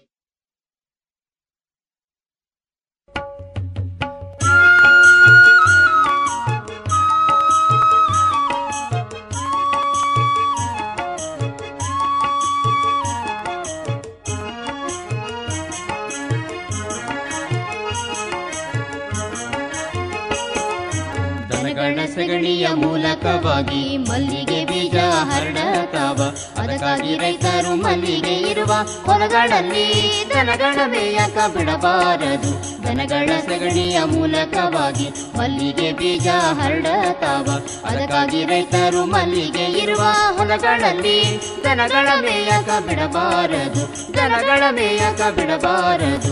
ದನಗಳ ಸಗಣಿಯ ಮೂಲಕವಾಗಿ ಮಲ್ಲಿಗೆ ಬೀಜ ಹರಡತಾವ ಅದಕ್ಕಾಗಿ ರೈತರು ಮಲ್ಲಿಗೆ ಇರುವ ಹೊಲಗಳಲ್ಲಿ ದನಗಳ ಮೇಯಕ ಬಿಡಬಾರದು ದನಗಳ ಸಗಣಿಯ ಮೂಲಕವಾಗಿ ಮಲ್ಲಿಗೆ ಬೀಜ ಹರಡತಾವ ಅದಕ್ಕಾಗಿ ರೈತರು ಮಲ್ಲಿಗೆ ಇರುವ ಹೊಲಗಳಲ್ಲಿ ದನಗಳ ಮೇಯಕ ಬಿಡಬಾರದು ದನಗಳ ಮೇಯಕ ಬಿಡಬಾರದು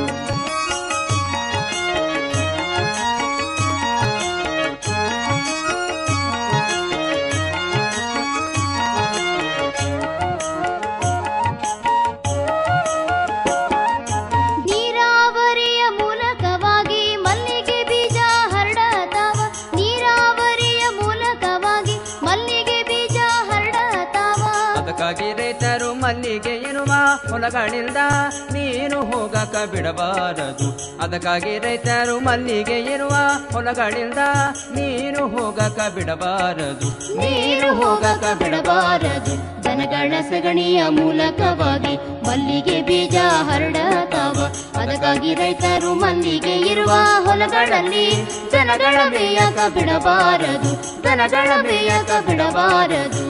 ನೀರಾವರಿಯ ಮೂಲಕವಾಗಿ ಮಲ್ಲಿಗೆ ಬೀಜ ಹರಡತಾವ ನೀರಾವರಿಯ ಮೂಲಕವಾಗಿ ಮಲ್ಲಿಗೆ ಬೀಜ ಹರಡತಾವ ಅದಕ್ಕಾಗಿ ರೈತರು ಮಲ್ಲಿಗೆ ಎನ್ನುವ ಹೊಲಗಳಿಂದ ನೀನು ಹೋಗಕ ಬಿಡಬಾರದು ಅದಕ್ಕಾಗಿ ರೈತರು ಮಲ್ಲಿಗೆ ಇರುವ ಹೊಲಗಳಿಂದ ನೀನು ಹೋಗಕ ಬಿಡಬಾರದು ನೀರು ಹೋಗಕ ಬಿಡಬಾರದು ದನಗಳ ಸಗಣಿಯ ಮೂಲಕವಾಗಿ ಮಲ್ಲಿಗೆ ಬೀಜ ಹರಡತಾವ ಅದಕ್ಕಾಗಿ ರೈತರು ಮಲ್ಲಿಗೆ ಇರುವ ಹೊಲಗಳಲ್ಲಿ ದನಗಳ ಮೇಯಕ ಬಿಡಬಾರದು ದನಗಳ ಮೇಯಕ ಬಿಡಬಾರದು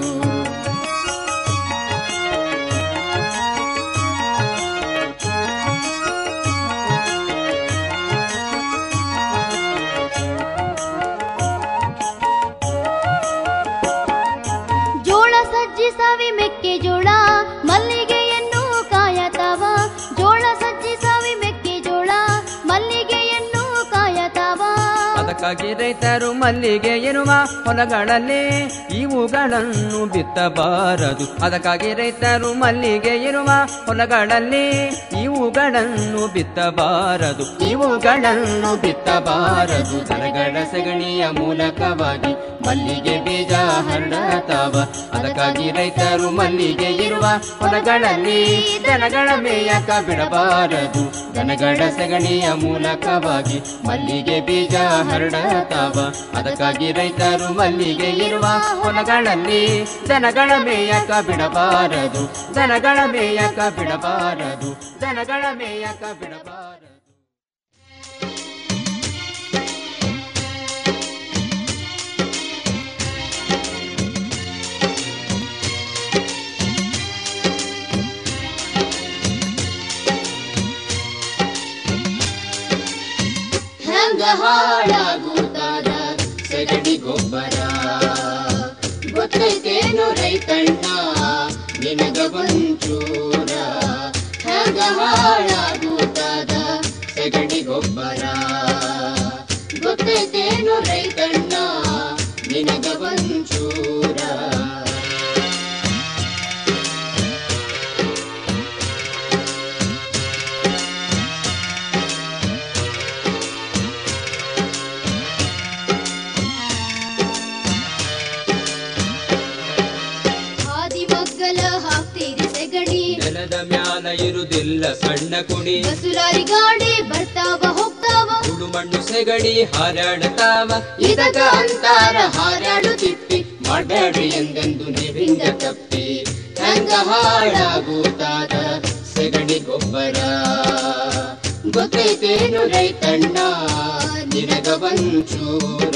ಜೋಳ ಸಜ್ಜಿ ಸಾವಿ ಮೆಕ್ಕೆಜೋಳ ಮಲ್ಲಿಗೆಯನ್ನು ಕಾಯತಾವ ಜೋಳ ಸಜ್ಜಿ ಸಾವಿ ಮೆಕ್ಕೆಜೋಳ ಮಲ್ಲಿಗೆಯನ್ನು ಕಾಯತಾವ ಅದಕ್ಕಾಗಿ ರೈತರು ಮಲ್ಲಿಗೆ ಇರುವ ಹೊಲಗಳಲ್ಲಿ ಇವುಗಳನ್ನು ಬಿತ್ತಬಾರದು ಅದಕ್ಕಾಗಿ ರೈತರು ಮಲ್ಲಿಗೆ ಇರುವ ಹೊಲಗಳಲ್ಲಿ ಇವುಗಳನ್ನು ಬಿತ್ತಬಾರದು ಇವುಗಳನ್ನು ಬಿತ್ತಬಾರದು ದನಗಳ ಸಗಣಿಯ ಮೂಲಕವಾಗಿ ಮಲ್ಲಿಗೆ ಬೀಜ ಹರಡತಾವ ಅದಕ್ಕಾಗಿ ರೈತರು ಮಲ್ಲಿಗೆ ಇರುವ ಹೊಲಗಳಲ್ಲಿ ದನಗಳ ಮೇಯಕ ಬಿಡಬಾರದು ದನಗಳ ಸಗಣಿಯ ಮೂಲಕವಾಗಿ ಮಲ್ಲಿಗೆ ಬೀಜ ಹರಡತಾವ ಅದಕ್ಕಾಗಿ ರೈತರು ಮಲ್ಲಿಗೆ ಇರುವ ಹೊಲಗಳಲ್ಲಿ ದನಗಳ ಮೇಯಕ ಬಿಡಬಾರದು ದನಗಳ ಮೇಯಕ ಬಿಡಬಾರದು ದನಗಳ ಮೇಯಕ ಬಿಡಬಾರದು ಹೆಂಗ ಹಾಳಾಗುತ್ತಾದ ಸಗಣಿ ಗೊಬ್ಬರ ಗೊತ್ತೈತೇನು ರೈತಣ್ಣ ನಿನಗ ಒಂಚೂರ ಹೆಂಗ ಹಾಳಾಗುತ್ತಾದ ಸಗಣಿ ಗೊಬ್ಬರ ಗೊತ್ತೈತೇನು ರೈತಣ್ಣ ನಿನಗ ಒಂಚೂರ ಹಾದಿ ಮಗ್ಗಲ ಹಾಕ್ತೀರಿ ಸೆಗಣಿ ನೆಲದ ಮ್ಯಾಲ ಇರುದಿಲ್ಲ ಸಣ್ಣ ಕುಣಿ ಬಸುಲಾರಿ ಗಾಡಿ ಬರ್ತಾವ ಹೋಗ್ತಾವ ಸುಡು ಮಣ್ಣು ಸೆಗಣಿ ಹಾರಾಡತಾವ ಇದಕ ಅಂತಾರ ಹಾರಾಡು ತಿಪ್ಪಿ ಮಾಡಬೇಡ್ರಿ ಎಂದೆಂದು ನೀವಿಂದ ತಪ್ಪಿ ಹೆಂಗ ಹಾಳಾಗುತ್ತಾದ ಸಗಣಿ ಗೊಬ್ಬರ ಗೊತ್ತೈತೇನು ರೈತಣ್ಣ ನಿನಗ ಒಂಚೂರ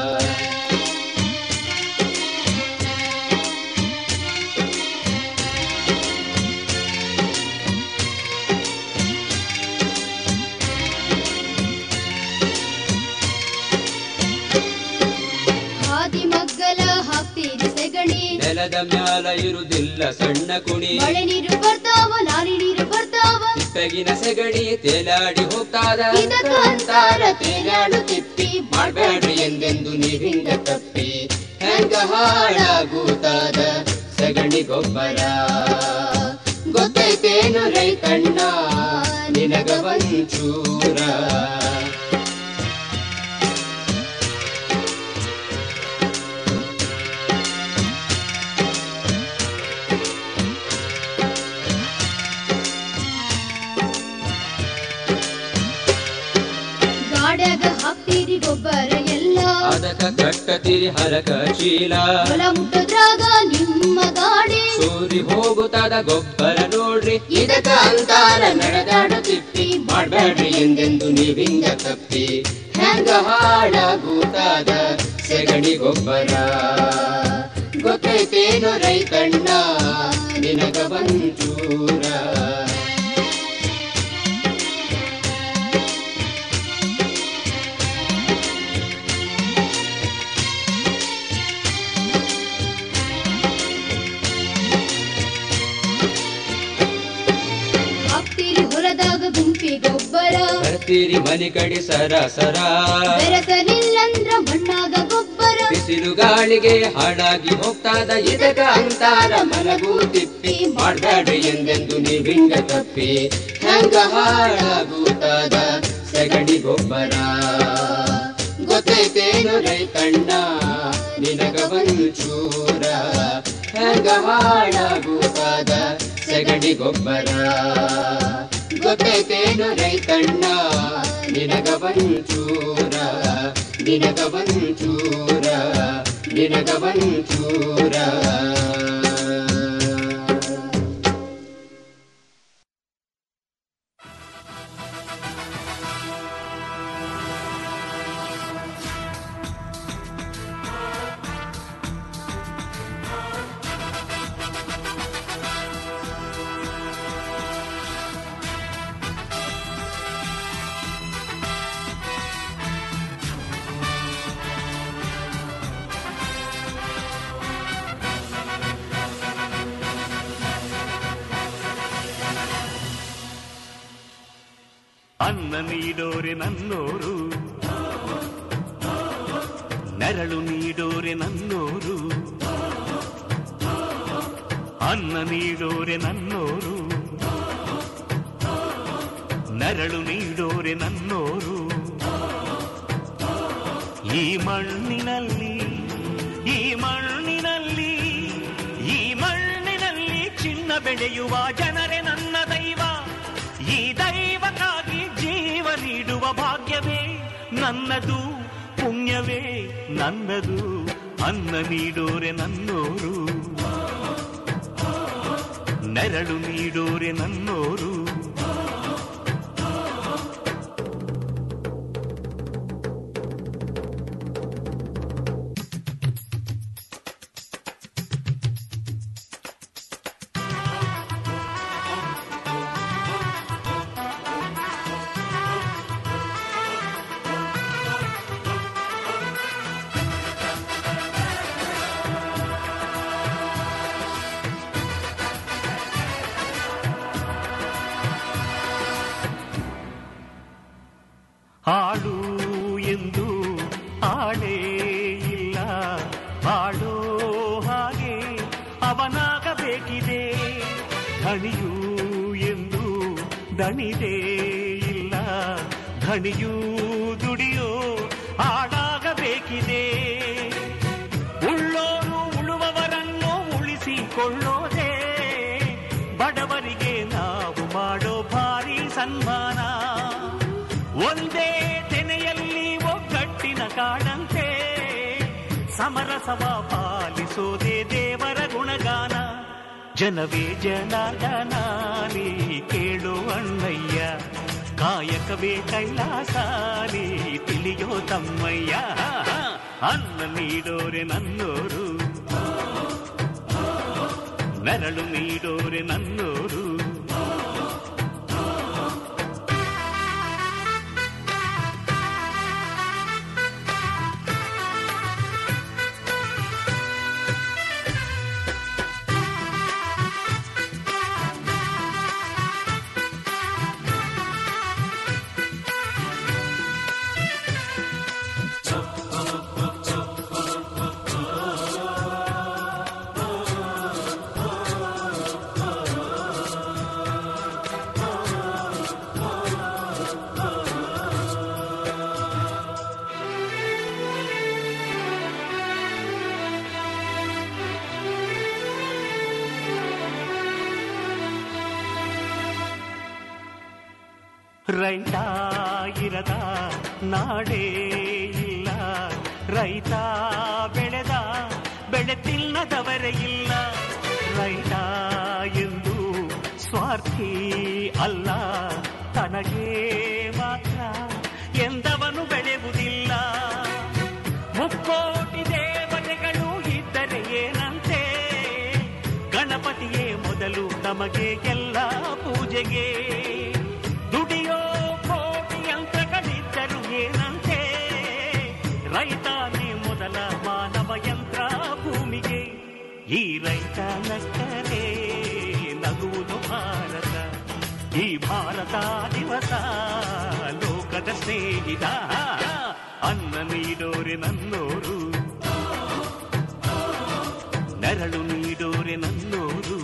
ಹಾದಿ ಮಗ್ಗಲ ಹಾಕ್ತೀರಿ ಸೆಗಣಿ ನೆಲದ ಮ್ಯಾಲ ಇರುದಿಲ್ಲ ಸಣ್ಣ ಕುಣಿ ಮಳೆ ನೀರು ಬರ್ತಾವ ಲಾರಿ ನೀರು ಬರ್ತಾವ ಬೆಗಿನ ಸೆಗಣಿ ತೇಲಾಡಿ ಹೋಗ್ತಾದ ಇದಕ ಅಂತಾರ ತೇಲಾಡು ತಿಪ್ಪಿ ಮಾಡಬೇಡ್ರಿ ಎಂದೆಂದು ನೀವಿಂದ ತಪ್ಪಿ ಹೆಂಗ ಹಾಳಾಗುತ್ತಾದ ಸಗಣಿ ಗೊಬ್ಬರ ಗೊತ್ತೈತೇನು ರೈತಣ್ಣ ನಿನಗ ಒಂಚೂರ ಗಾಡ್ಯಾಗ ಹಾಕ್ತೀರಿ ಗೊಬ್ಬರ ಎಲ್ಲ ಅದಕ ಕಟ್ಟತಿರಿ ಹರಕ ಚೀಲ ಹೊಲ ಮುಟ್ಟದ್ರಾಗ ನಿಮ್ಮ ಗಾಡಿ ಸೂರಿ ಹೋಗುತ್ತಾದ ಗೊಬ್ಬರ ನೋಡ್ರಿ ಇದಕ ಅಂತಾರ ನಡೆದಾಡು ತಿಪ್ಪಿ ಮಾಡಬೇಡ್ರಿ ಎಂದೆಂದು ನೀವಿಂದ ತಪ್ಪಿ ಹೆಂಗ ಹಾಳಾಗುತ್ತಾದ ಸೆಗಣಿ ಗೊಬ್ಬರ ಗೊತ್ತೈತೇನು ರೈತಣ್ಣ ನಿನಗ ಒಂಚೂರ ಹಾಕ್ತೀರಿ ಹೊಲದಾಗ ಗುಂಪಿ ಗೊಬ್ಬರ ಬರ್ತೀರಿ ಮನೆ ಕಡೆ ಸರ ಸರ ಬೆರೆಸಲಿಲ್ಲಂದ್ರ ಮಣ್ಣಾಗ ಗೊಬ್ಬರ ಬಿಸಿಲು ಗಾಳಿಗೆ ಹಾಳಾಗಿ ಹೋಗ್ತಾದ ಇದಕ ಅಂತಾರ ಮಲಗು ತಿಪ್ಪಿ ಮಾಡಬೇಡ್ರಿ ಎಂದೆಂದು ನೀವಿಂಗ ತಪ್ಪಿ ಹೆಂಗ ಹಾಳಾಗುತ್ತಾದ ಸಗಣಿ ಗೊಬ್ಬರ ಗೊತ್ತೈತೇನು ರೈತಣ್ಣ ನಿನಗ ಒಂಚೂರ ಹೆಂಗ ಹಾಳಾಗುತ್ತಾದ ಸಗಣಿ ಗೊಬ್ಬರ ಗೊತ್ತೈತೇನು ರೈತಣ್ಣ ನಿನಗ ಒಂಚೂರ ನಿನಗ ಒಂಚೂರ ನಿನಗ ಒಂಚೂರ ಅನ್ನ ನೀಡೋರೆ ನನ್ನೋರು ನೆರಳು ನೀಡೋರೆ ನನ್ನೋರು ಅನ್ನ ನೀಡೋರೆ ನನ್ನೋರು ನೆರಳು ನೀಡೋರೆ ನನ್ನೋರು ಈ ಮಣ್ಣಿನಲ್ಲಿ ಈ ಮಣ್ಣಿನಲ್ಲಿ ಈ ಮಣ್ಣಿನಲ್ಲಿ ಚಿನ್ನ ಬೆಳೆಯುವ ಜನರೇ ನನ್ನ ದೈವ ಈ ದೈವಕ್ಕಾಗಿ ಜೀವ ನೀಡುವ ಭಾಗ್ಯವೇ ನನ್ನದು ಪುಣ್ಯವೇ ನನ್ನದು ಅನ್ನ ನೀಡೋರೆ ನನ್ನೋರು ನೆರಳು ನೀಡೋರೆ ನನ್ನೋರು ಹಾಡು ಎಂದು ಆಡೇ ಇಲ್ಲ ಹಾಡೋ ಹಾಗೆ ಅವನಾಗಬೇಕಿದೆ ಧಣಿಯು ಎಂದು ದಣಿದೇ ಇಲ್ಲ ಧಣಿಯೂ ದುಡಿಯೋ ಹಾಡಾಗಬೇಕಿದೆ ಉಳ್ಳೋರು ಉಳುವವರನ್ನು ಉಳಿಸಿಕೊಳ್ಳೋದೇ ಬಡವರಿಗೆ ನಾವು ಮಾಡೋ ಭಾರಿ ಸನ್ಮಾನ ಒಂದೇ ತೆನೆಯಲ್ಲಿ ಒಗ್ಗಟ್ಟಿನ ಕಾಡಂತೆ ಸಮರಸವ ಪಾಲಿಸೋದೇ ದೇವರ ಗುಣಗಾನ ಜನವೇ ಜನಾರ್ದನಾಲಿ ಕೇಳು ಅಣ್ಣಯ್ಯ ಕಾಯಕವೇ ಕೈಲಾಸಾಲಿ ತಿಳಿಯೋ ತಮ್ಮಯ್ಯ ಅನ್ನ ನೀಡೋರೆ ನನ್ನೋರು ನೆರಳು ನೀಡೋರೆ ನನ್ನೋರು ರೈತ ಇರದ ನಾಡೇ ಇಲ್ಲ ರೈತ ಬೆಳೆದ ಬೆಳೆ ತಿನ್ನದವರೇ ಇಲ್ಲ ರೈತ ಎಂದು ಸ್ವಾರ್ಥಿ ಅಲ್ಲ ತನಗೆ ಮಾತ್ರ ಎಂದವನು ಬೆಳೆಯುವುದಿಲ್ಲ ಮುಕ್ಕೋಟಿ ದೇವತೆಗಳು ಇದ್ದರೆ ಏನಂತೆ ಗಣಪತಿಯೇ ಮೊದಲು ನಮಗೆ ಎಲ್ಲ ಪೂಜೆಗೆ ದುಡಿಯೋ ಕೋಟಿ ಯಂತ್ರಗಳಿದ್ದರು ಏನಂತೆ ರೈತಾನೇ ಮೊದಲ ಮಾನವ ಯಂತ್ರ ಭೂಮಿಗೆ ಈ ರೈತ ನಕ್ಕರೆ ನಗುವುದು ಭಾರತ ಈ ಭಾರತ ದಿವಸ ಲೋಕದ ಸ್ನೇಹಿತ ಅನ್ನ ನೀಡೋರೆ ನನ್ನೋರು ನೆರಳು ನೀಡೋರೆ ನನ್ನೋರು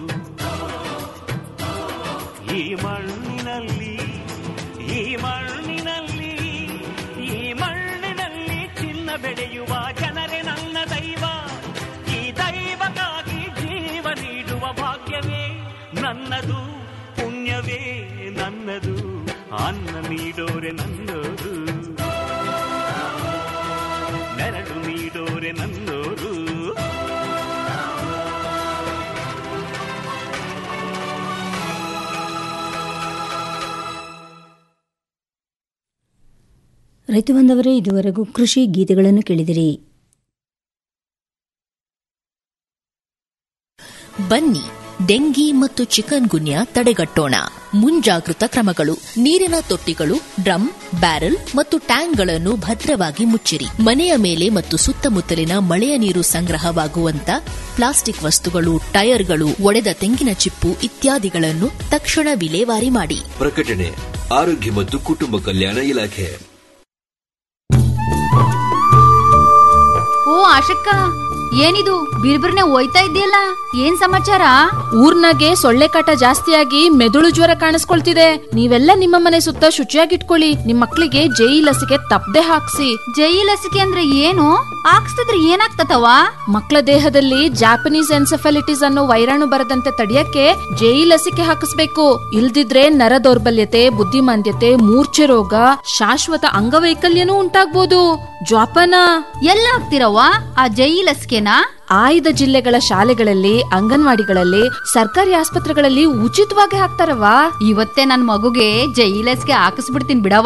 ಈ ಮಣ್ಣಿನಲ್ಲಿ ಈ ಮಣ್ಣಿನಲ್ಲಿ ಈ ಮಣ್ಣಿನಲ್ಲಿ ಚಿನ್ನ ಬೆಳೆಯುವ ಜನರೇ ನನ್ನ ದೈವ ಈ ದೈವಕ್ಕಾಗಿ ಜೀವ ನೀಡುವ ಭಾಗ್ಯವೇ ನನ್ನದು ಪುಣ್ಯವೇ ನನ್ನದು ಅನ್ನ ನೀಡೋರೆ ನನ್ನೋರು ನೆರಳು ನೀಡೋರೆ ನನ್ನೋರು ರೈತ ಬಾಂಧವರೇ ಇದುವರೆಗೂ ಕೃಷಿ ಗೀತೆಗಳನ್ನು ಕೇಳಿದಿರಿ ಬನ್ನಿ ಡೆಂಗಿ ಮತ್ತು ಚಿಕನ್ ಗುನ್ಯಾ ತಡೆಗಟ್ಟೋಣ ಮುಂಜಾಗೃತ ಕ್ರಮಗಳು ನೀರಿನ ತೊಟ್ಟಿಗಳು ಡ್ರಮ್ ಬ್ಯಾರೆಲ್ ಮತ್ತು ಟ್ಯಾಂಕ್ಗಳನ್ನು ಭದ್ರವಾಗಿ ಮುಚ್ಚಿರಿ ಮನೆಯ ಮೇಲೆ ಮತ್ತು ಸುತ್ತಮುತ್ತಲಿನ ಮಳೆಯ ನೀರು ಸಂಗ್ರಹವಾಗುವಂತ ಪ್ಲಾಸ್ಟಿಕ್ ವಸ್ತುಗಳು ಟೈರ್ಗಳು ಒಡೆದ ತೆಂಗಿನ ಚಿಪ್ಪು ಇತ್ಯಾದಿಗಳನ್ನು ತಕ್ಷಣ ವಿಲೇವಾರಿ ಮಾಡಿ ಪ್ರಕಟಣೆ ಆರೋಗ್ಯ ಮತ್ತು ಕುಟುಂಬ ಕಲ್ಯಾಣ ಇಲಾಖೆ ಓ ಆಶಕ್ಕ ಏನಿದು ಬಿರ್ಬಿರ್ನೆ ಹೋಯ್ತಾ ಇದೆಯಲ್ಲ ಏನ್ ಸಮಾಚಾರ ಊರ್ನಾಗೆ ಸೊಳ್ಳೆ ಕಾಟ ಜಾಸ್ತಿಯಾಗಿ ಮೆದುಳು ಜ್ವರ ಕಾಣಿಸ್ಕೊಳ್ತಿದೆ ನೀವೆಲ್ಲ ನಿಮ್ಮ ಮನೆ ಸುತ್ತ ಶುಚಿಯಾಗಿಟ್ಕೊಳ್ಳಿ ನಿಮ್ ಮಕ್ಳಿಗೆ ಜೈ ಲಸಿಕೆ ತಪ್ಪದೆ ಹಾಕ್ಸಿ ಜೈ ಲಸಿಕೆ ಅಂದ್ರೆ ಏನು ಹಾಕ್ಸ್ತಿದ್ರೆ ಏನಾಗ್ತತವ ಮಕ್ಕಳ ದೇಹದಲ್ಲಿ ಜಾಪನೀಸ್ ಎನ್ಸೆಫಲಿಟಿಸ್ ಅನ್ನೋ ವೈರಾಣು ಬರದಂತೆ ತಡೆಯಕ್ಕೆ ಜೈ ಲಸಿಕೆ ಹಾಕಿಸ್ಬೇಕು ಇಲ್ದಿದ್ರೆ ನರ ದೌರ್ಬಲ್ಯತೆ ಬುದ್ಧಿಮಾಂದ್ಯತೆ ಮೂರ್ಛೆ ರೋಗ ಶಾಶ್ವತ ಅಂಗವೈಕಲ್ಯನೂ ಉಂಟಾಗ್ಬೋದು ಜ್ವಾಪನ ಎಲ್ಲ ಹಾಕ್ತಿರವ್ವ ಆ ಜೈ ಲಸಿಕೆನಾ ಆಯ್ದ ಜಿಲ್ಲೆಗಳ ಶಾಲೆಗಳಲ್ಲಿ ಅಂಗನವಾಡಿಗಳಲ್ಲಿ ಸರ್ಕಾರಿ ಆಸ್ಪತ್ರೆಗಳಲ್ಲಿ ಉಚಿತವಾಗಿ ಹಾಕ್ತಾರವಾ ಇವತ್ತೇ ನನ್ ಮಗುಗೆ ಜೈ ಲಸಿಕೆ ಹಾಕಿಸ್ಬಿಡ್ತೀನಿ ಬಿಡವ್ವ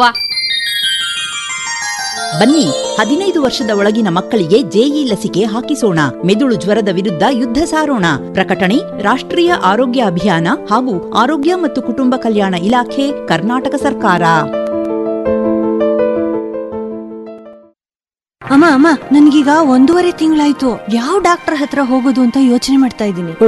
ಬನ್ನಿ ಹದಿನೈದು ವರ್ಷದ ಒಳಗಿನ ಮಕ್ಕಳಿಗೆ ಜೆಇ ಲಸಿಕೆ ಹಾಕಿಸೋಣ ಮೆದುಳು ಜ್ವರದ ವಿರುದ್ಧ ಯುದ್ಧ ಸಾರೋಣ ಪ್ರಕಟಣೆ ರಾಷ್ಟ್ರೀಯ ಆರೋಗ್ಯ ಅಭಿಯಾನ ಹಾಗೂ ಆರೋಗ್ಯ ಮತ್ತು ಕುಟುಂಬ ಕಲ್ಯಾಣ ಇಲಾಖೆ ಕರ್ನಾಟಕ ಸರ್ಕಾರ ಅಮ್ಮ ಅಮ್ಮ ನನ್ಗೀಗ ಒಂದೂವರೆ ತಿಂಗಳಾಯ್ತು ಯಾವ ಡಾಕ್ಟರ್ ಹತ್ರ ಹೋಗೋದು ಅಂತ ಯೋಚನೆ ಮಾಡ್ತಾ ಇದ್ದೀನಿ